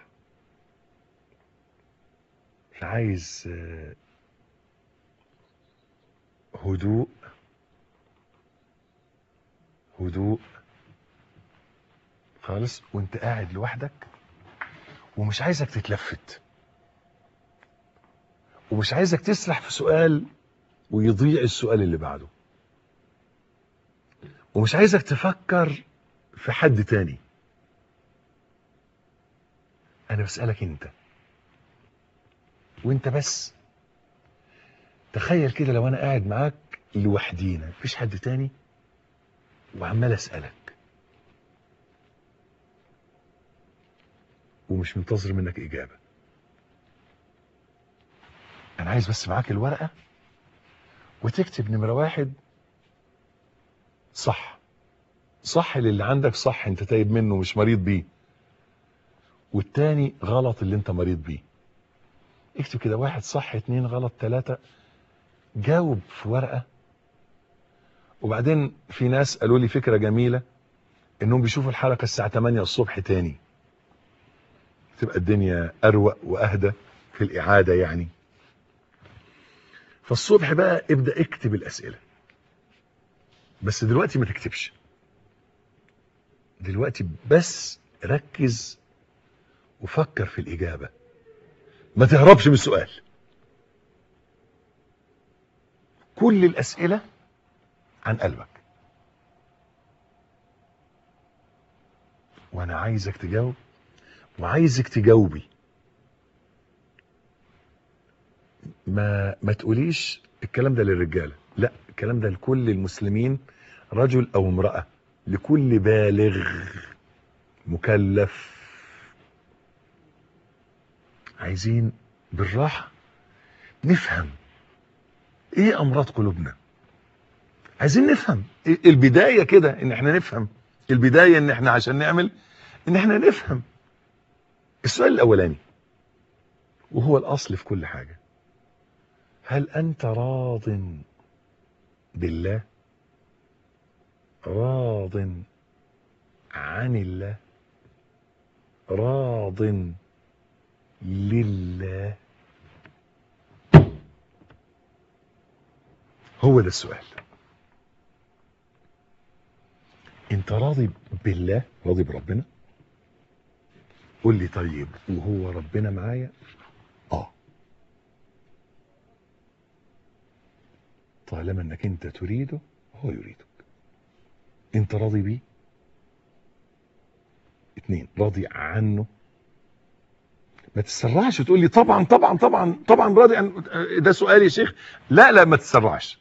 عايز هدوء هدوء خالص وانت قاعد لوحدك ومش عايزك تتلفت ومش عايزك تسرح في سؤال ويضيع السؤال اللي بعده ومش عايزك تفكر في حد تاني انا بسألك انت وانت بس تخيل كده لو انا قاعد معاك لوحدينا مفيش حد تاني وعمال اسالك ومش منتظر منك اجابه انا عايز بس معاك الورقة وتكتب نمرة واحد صح صح اللي عندك صح انت تايب منه مش مريض بيه والتاني غلط اللي انت مريض بيه اكتب كده واحد صح اتنين غلط تلاتة جاوب في ورقة وبعدين في ناس قالوا لي فكرة جميلة انهم بيشوفوا الحلقة الساعة 8 الصبح تاني تبقى الدنيا اروق واهدى في الاعادة يعني فالصبح بقى ابدأ اكتب الاسئلة بس دلوقتي ما تكتبش دلوقتي بس ركز وفكر في الإجابة ما تهربش من السؤال كل الأسئلة عن قلبك وأنا عايزك تجاوب وعايزك تجاوبي ما ما تقوليش الكلام ده للرجالة لا الكلام ده لكل المسلمين رجل أو امرأة لكل بالغ مكلف عايزين بالراحة نفهم ايه امراض قلوبنا عايزين نفهم البداية كده ان احنا نفهم البداية ان احنا عشان نعمل ان احنا نفهم السؤال الاولاني وهو الاصل في كل حاجة هل انت راض بالله راض عن الله راض لله هو ده السؤال انت راضي بالله راضي بربنا قول لي طيب وهو ربنا معايا اه طالما انك انت تريده هو يريدك انت راضي بيه اتنين راضي عنه ما تتسرعش وتقول لي طبعا طبعا طبعا طبعا راضي عن ده سؤال يا شيخ لا لا ما تتسرعش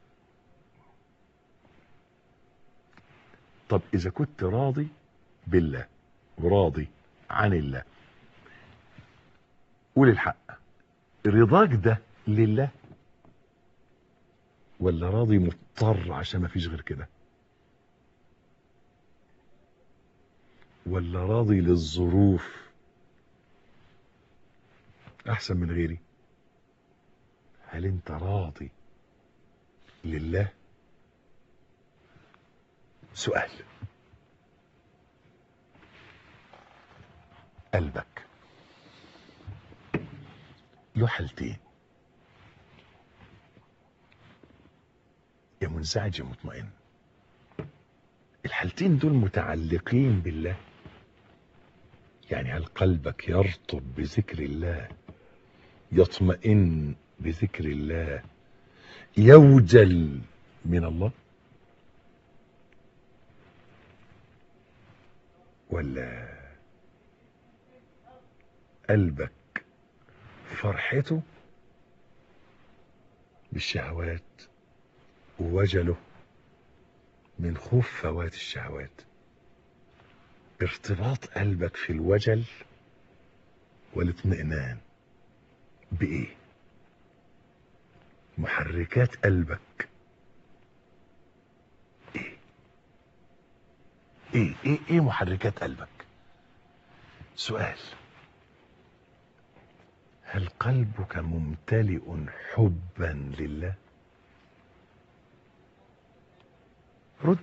طب اذا كنت راضي بالله وراضي عن الله قول الحق رضاك ده لله ولا راضي مضطر عشان ما فيش غير كده ولا راضي للظروف احسن من غيري هل انت راضي لله سؤال قلبك له حالتين يا منزعج يا مطمئن الحالتين دول متعلقين بالله يعني هل قلبك يرطب بذكر الله يطمئن بذكر الله يوجل من الله ولا قلبك فرحته بالشهوات ووجله من خوف فوات الشهوات ارتباط قلبك في الوجل والاطمئنان بايه محركات قلبك ايه ايه ايه, إيه محركات قلبك سؤال هل قلبك ممتلئ حبا لله رد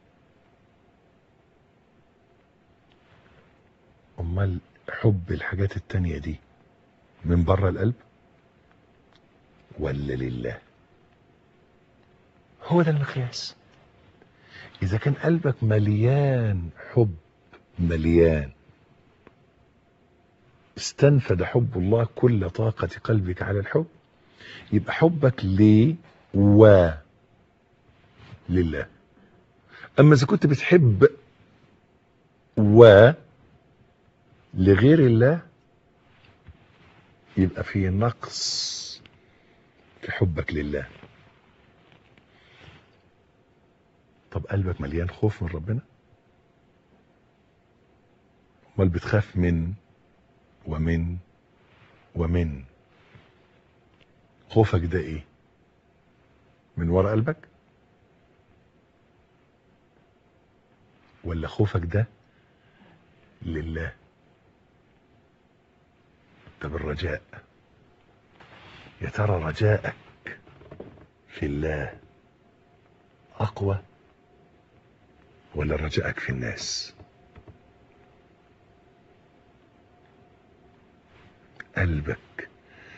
امال حب الحاجات التانية دي من بره القلب ولا لله هو ده المقياس اذا كان قلبك مليان حب مليان استنفد حب الله كل طاقة قلبك على الحب يبقى حبك ليه و لله اما اذا كنت بتحب و لغير الله يبقى في نقص في حبك لله طب قلبك مليان خوف من ربنا امال بتخاف من ومن ومن خوفك ده ايه من ورا قلبك ولا خوفك ده لله طب الرجاء يا ترى رجاءك في الله اقوى ولا رجاءك في الناس قلبك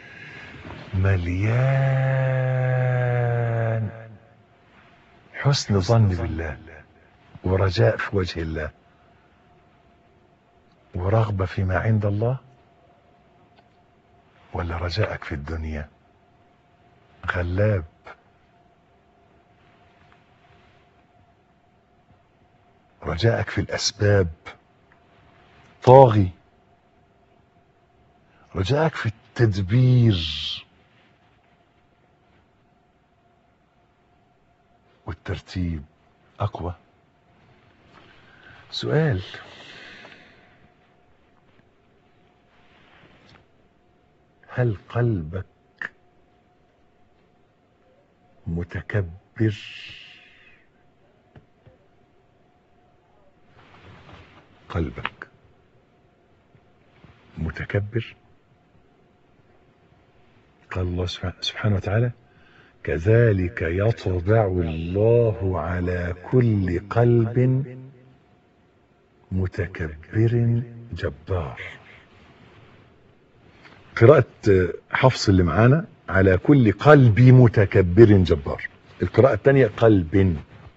مليان حسن ظن بالله ورجاء في وجه الله ورغبة فيما عند الله ولا رجاءك في الدنيا غلاب رجاءك في الأسباب طاغي رجاءك في التدبير والترتيب أقوى سؤال هل قلبك متكبر قلبك متكبر قال الله سبحانه وتعالى كذلك يطبع الله على كل قلب متكبر جبار قراءة حفص اللي معانا على كل قلب متكبر جبار القراءة الثانية قلب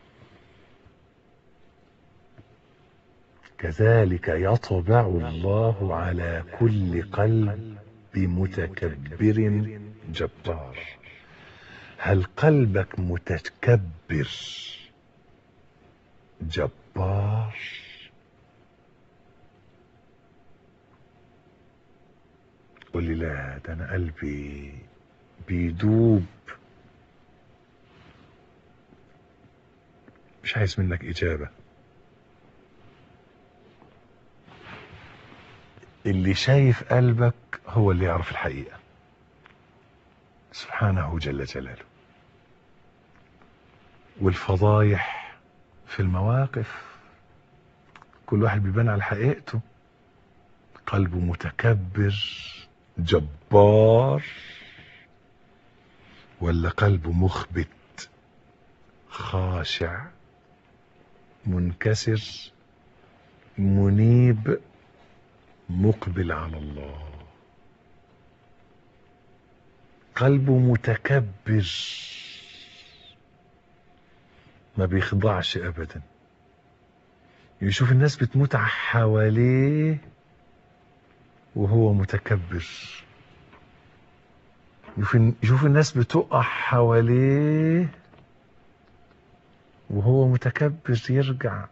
كذلك يطبع الله على كل قلب متكبر جبار هل قلبك متكبر جبار قول لي لا ده انا قلبي بيدوب مش عايز منك اجابه اللي شايف قلبك هو اللي يعرف الحقيقه سبحانه جل جلاله والفضايح في المواقف كل واحد بيبان على حقيقته قلبه متكبر جبار ولا قلبه مخبت خاشع منكسر منيب مقبل على الله قلبه متكبر ما بيخضعش ابدا يشوف الناس بتموت حواليه وهو متكبر يشوف الناس بتقع حواليه وهو متكبر يرجع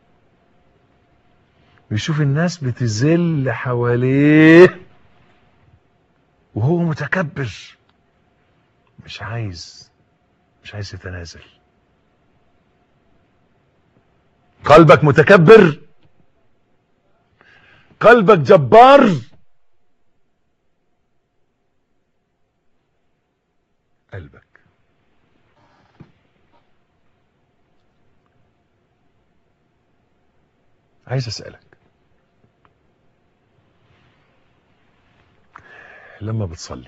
ويشوف الناس بتذل حواليه وهو متكبر مش عايز مش عايز يتنازل قلبك متكبر قلبك جبار قلبك عايز اسالك لما بتصلي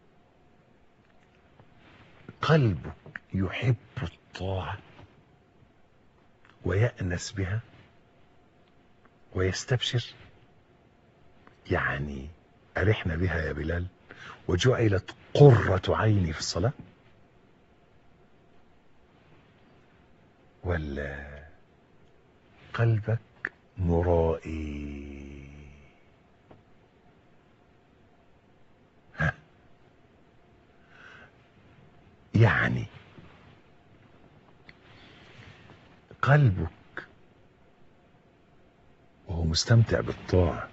قلبك يحب الطاعه ويأنس بها ويستبشر يعني أرحنا بها يا بلال وجعلت قرة عيني في الصلاة ولا قلبك مرائي ها يعني قلبك وهو مستمتع بالطاعة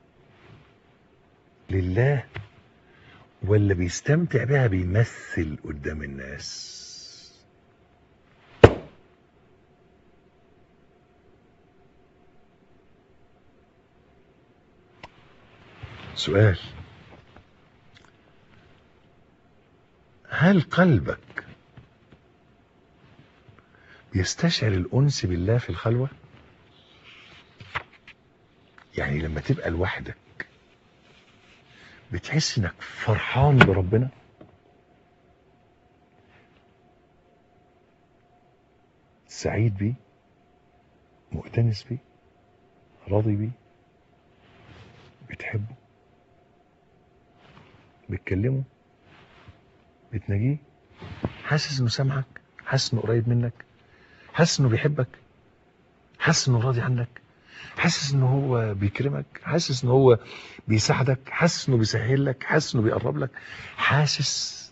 لله ولا بيستمتع بها بيمثل قدام الناس سؤال هل قلبك بيستشعر الأنس بالله في الخلوة يعني لما تبقى لوحدك بتحس انك فرحان بربنا سعيد بيه مؤتنس بيه راضي بيه بتحبه بتكلمه بتناجيه حاسس انه سامعك حاسس انه قريب منك حاسس انه بيحبك حاسس انه راضي عنك حاسس انه هو بيكرمك حاسس انه هو بيساعدك حاسس انه بيسهل لك حاسس انه بيقرب لك حاسس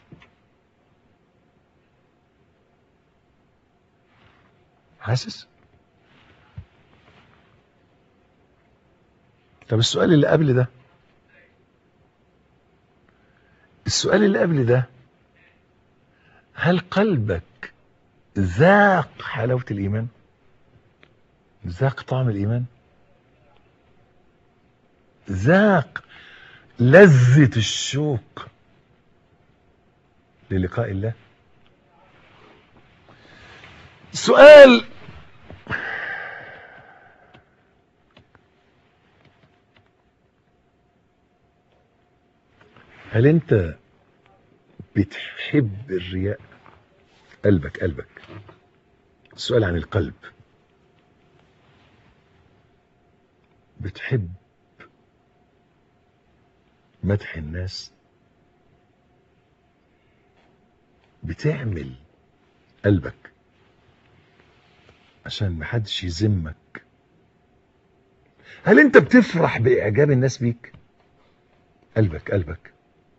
حاسس طب السؤال اللي قبل ده السؤال اللي قبل ده هل قلبك ذاق حلاوة الإيمان ذاق طعم الإيمان ذاق لذة الشوق للقاء الله سؤال هل انت بتحب الرياء قلبك قلبك السؤال عن القلب بتحب مدح الناس بتعمل قلبك عشان محدش يذمك هل انت بتفرح باعجاب الناس بيك قلبك قلبك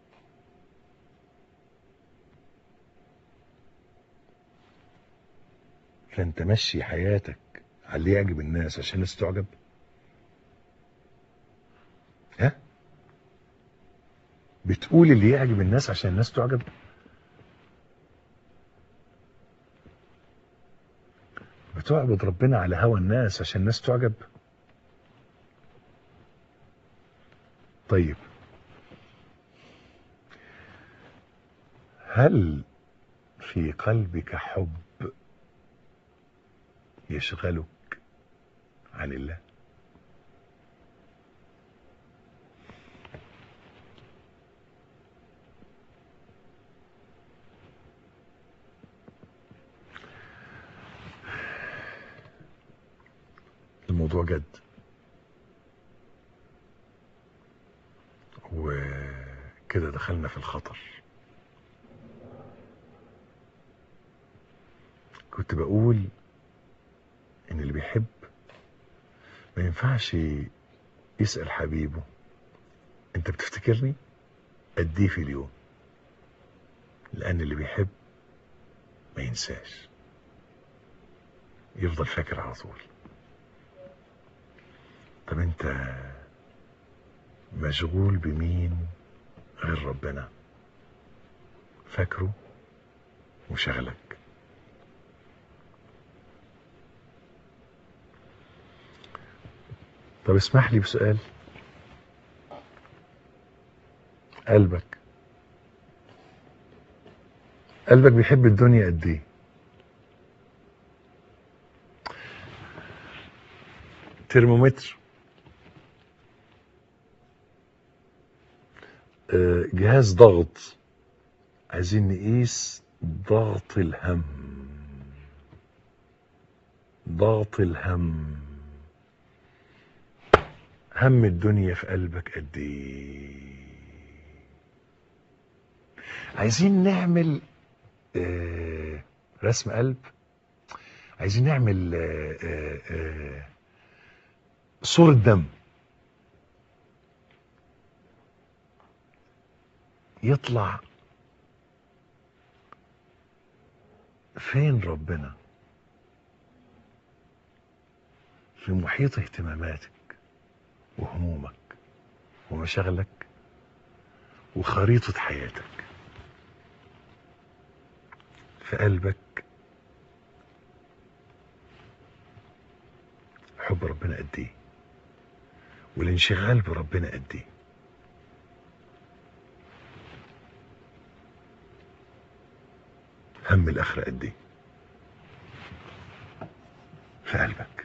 فانت مشي حياتك على اللي يعجب الناس عشان الناس تعجب ها بتقول اللي يعجب الناس عشان الناس تعجب بتعبد ربنا على هوى الناس عشان الناس تعجب طيب هل في قلبك حب يشغلك عن الله الموضوع جد وكده دخلنا في الخطر كنت بقول ان اللي بيحب ما ينفعش يسأل حبيبه انت بتفتكرني قد ايه في اليوم لان اللي بيحب ما ينساش يفضل فاكر على طول طب انت مشغول بمين غير ربنا فاكره وشغلك طب اسمح لي بسؤال قلبك قلبك بيحب الدنيا قد ايه ترمومتر آه، جهاز ضغط عايزين نقيس ضغط الهم ضغط الهم هم الدنيا في قلبك قد ايه عايزين نعمل آه، رسم قلب عايزين نعمل آه، آه، آه، صورة دم يطلع فين ربنا في محيط اهتماماتك وهمومك ومشاغلك وخريطة حياتك في قلبك حب ربنا قد ايه والانشغال بربنا قد ايه هم الاخره قد ايه في قلبك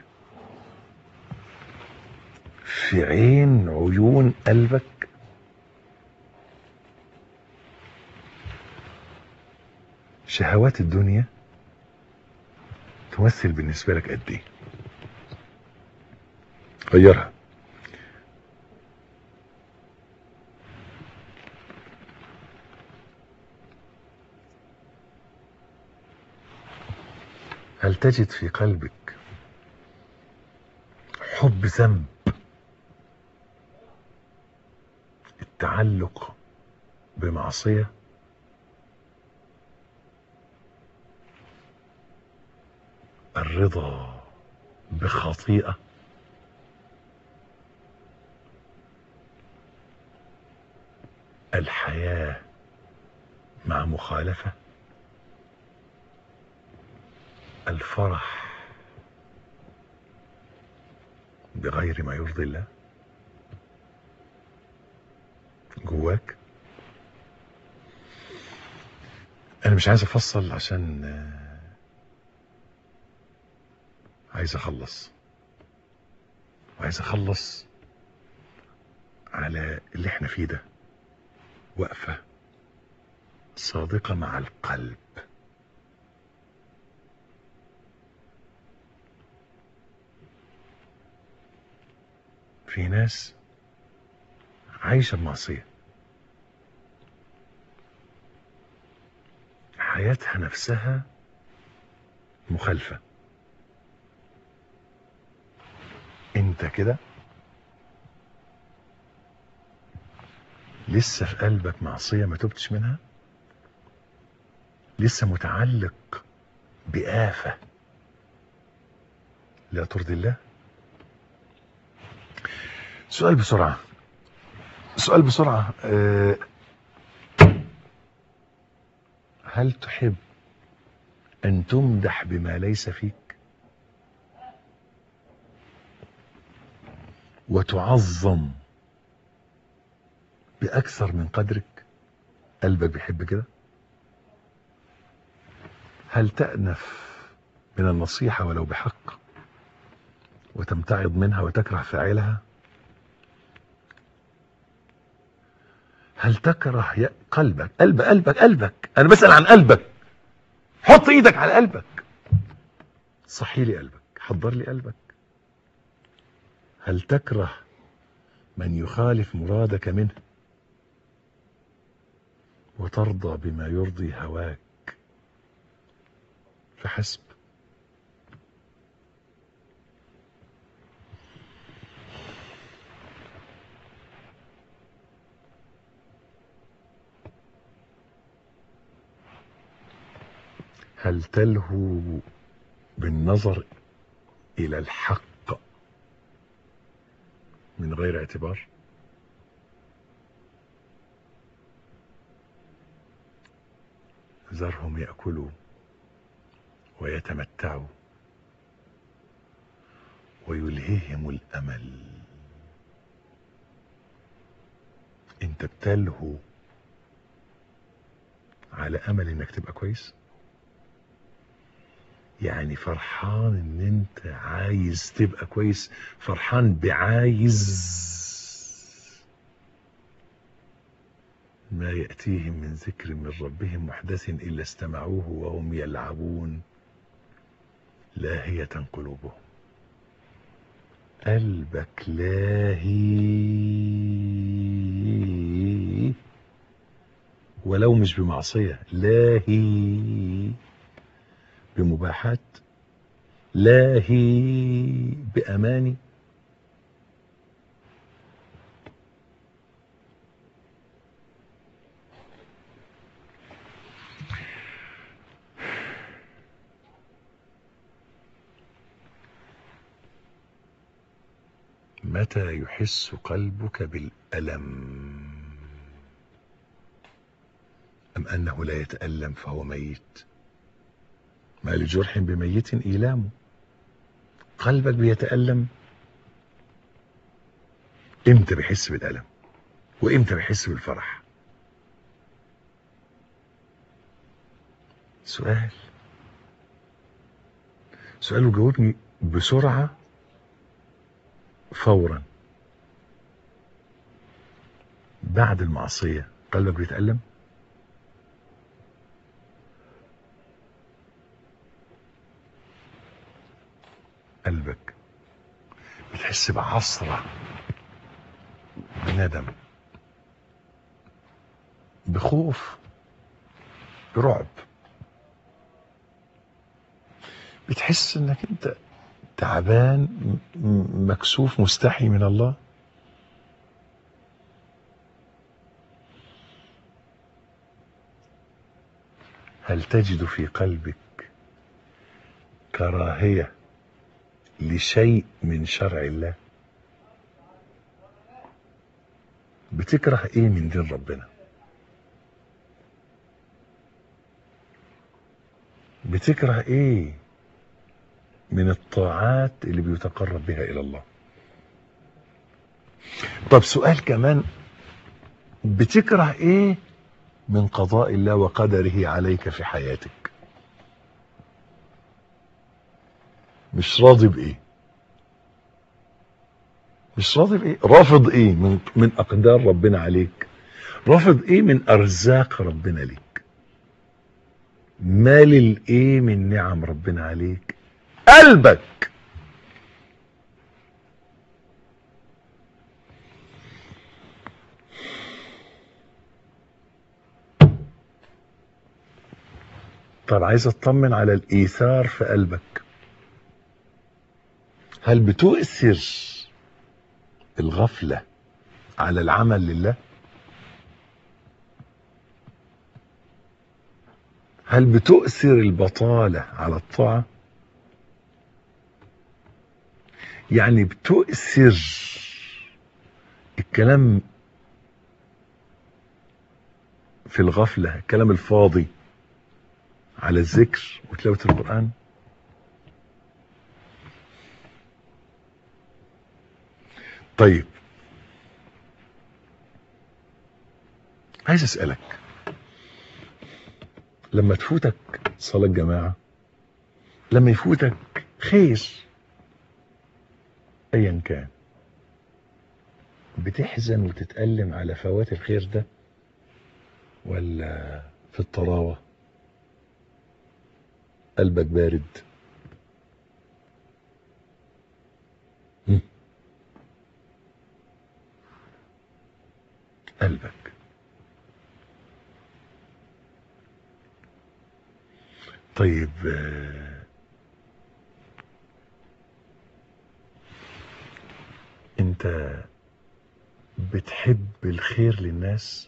في عين عيون قلبك شهوات الدنيا تمثل بالنسبة لك قد ايه غيرها هل تجد في قلبك حب ذنب التعلق بمعصية الرضا بخطيئة الحياة مع مخالفة الفرح بغير ما يرضي الله جواك انا مش عايز افصل عشان آه، عايز اخلص وعايز اخلص على اللي احنا فيه ده وقفة صادقة مع القلب في ناس عايشة بمعصية حياتها نفسها مخالفة انت كده لسه في قلبك معصية ما تبتش منها لسه متعلق بآفة لا ترضي الله سؤال بسرعة سؤال بسرعة أه هل تحب أن تمدح بما ليس فيك وتعظم بأكثر من قدرك قلبك بيحب كده هل تأنف من النصيحة ولو بحق وتمتعض منها وتكره فاعلها هل تكره يا قلبك قلب قلبك قلبك انا بسأل عن قلبك حط ايدك على قلبك صحي لي قلبك حضر لي قلبك هل تكره من يخالف مرادك منه وترضى بما يرضي هواك فحسب هل تلهو بالنظر الى الحق من غير اعتبار ذرهم ياكلوا ويتمتعوا ويلهيهم الامل انت بتلهو على امل انك تبقى كويس يعني فرحان ان انت عايز تبقى كويس فرحان بعايز ما يأتيهم من ذكر من ربهم محدث إلا استمعوه وهم يلعبون لاهية قلوبهم قلبك لاهي ولو مش بمعصية لاهي بمباحات لاهي بأماني متى يحس قلبك بالألم أم أنه لا يتألم فهو ميت ما لجرح بميت إيلام قلبك بيتألم امتى بيحس بالألم وامتى بيحس بالفرح سؤال سؤال وجاوبني بسرعة فورا بعد المعصية قلبك بيتألم قلبك بتحس بعصرة بندم بخوف برعب بتحس انك انت تعبان م- م- مكسوف مستحي من الله هل تجد في قلبك كراهية لشيء من شرع الله بتكره ايه من دين ربنا بتكره ايه من الطاعات اللي بيتقرب بها الى الله طب سؤال كمان بتكره ايه من قضاء الله وقدره عليك في حياتك مش راضي بايه مش راضي بايه رافض ايه من من اقدار ربنا عليك رافض ايه من ارزاق ربنا ليك مالل ايه من نعم ربنا عليك قلبك طب عايز اطمن على الايثار في قلبك هل بتؤثر الغفلة على العمل لله هل بتؤثر البطالة على الطاعة يعني بتؤثر الكلام في الغفلة الكلام الفاضي على الذكر وتلاوة القرآن طيب عايز اسألك لما تفوتك صلاة جماعة لما يفوتك خير ايا كان بتحزن وتتألم على فوات الخير ده ولا في الطراوة قلبك بارد هم. قلبك طيب آه، انت بتحب الخير للناس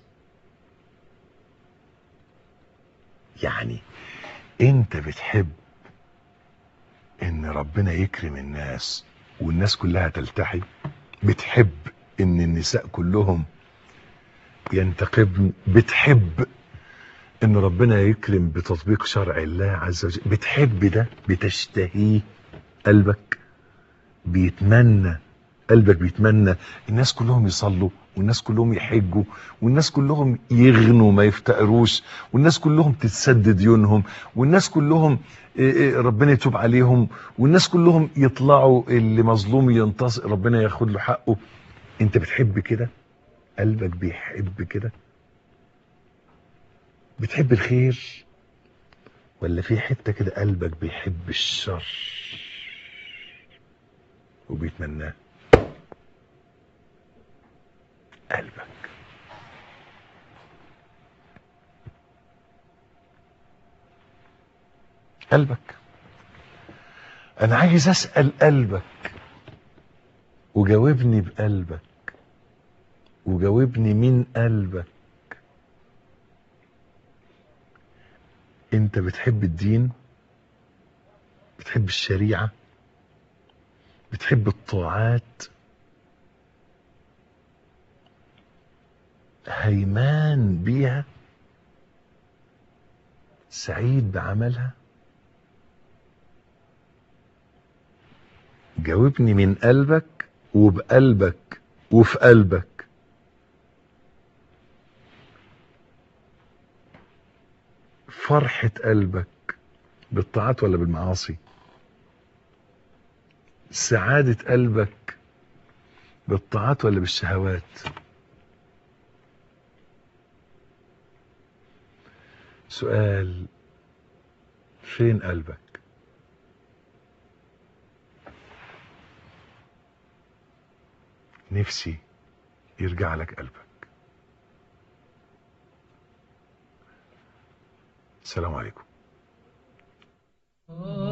يعني انت بتحب ان ربنا يكرم الناس والناس كلها تلتحي بتحب ان النساء كلهم ينتقبن بتحب ان ربنا يكرم بتطبيق شرع الله عز وجل بتحب ده بتشتهيه قلبك بيتمنى قلبك بيتمنى الناس كلهم يصلوا والناس كلهم يحجوا والناس كلهم يغنوا ما يفتقروش والناس كلهم تتسد ديونهم والناس كلهم إيه إيه ربنا يتوب عليهم والناس كلهم يطلعوا اللي مظلوم ينتصر ربنا ياخد له حقه انت بتحب كده قلبك بيحب كده بتحب الخير ولا في حتة كده قلبك بيحب الشر وبيتمناه قلبك قلبك انا عايز اسأل قلبك وجاوبني بقلبك وجاوبني من قلبك انت بتحب الدين بتحب الشريعة بتحب الطاعات هيمان بيها سعيد بعملها جاوبني من قلبك وبقلبك وفي قلبك فرحة قلبك بالطاعات ولا بالمعاصي سعادة قلبك بالطاعات ولا بالشهوات سؤال فين قلبك نفسي يرجع لك قلبك السلام عليكم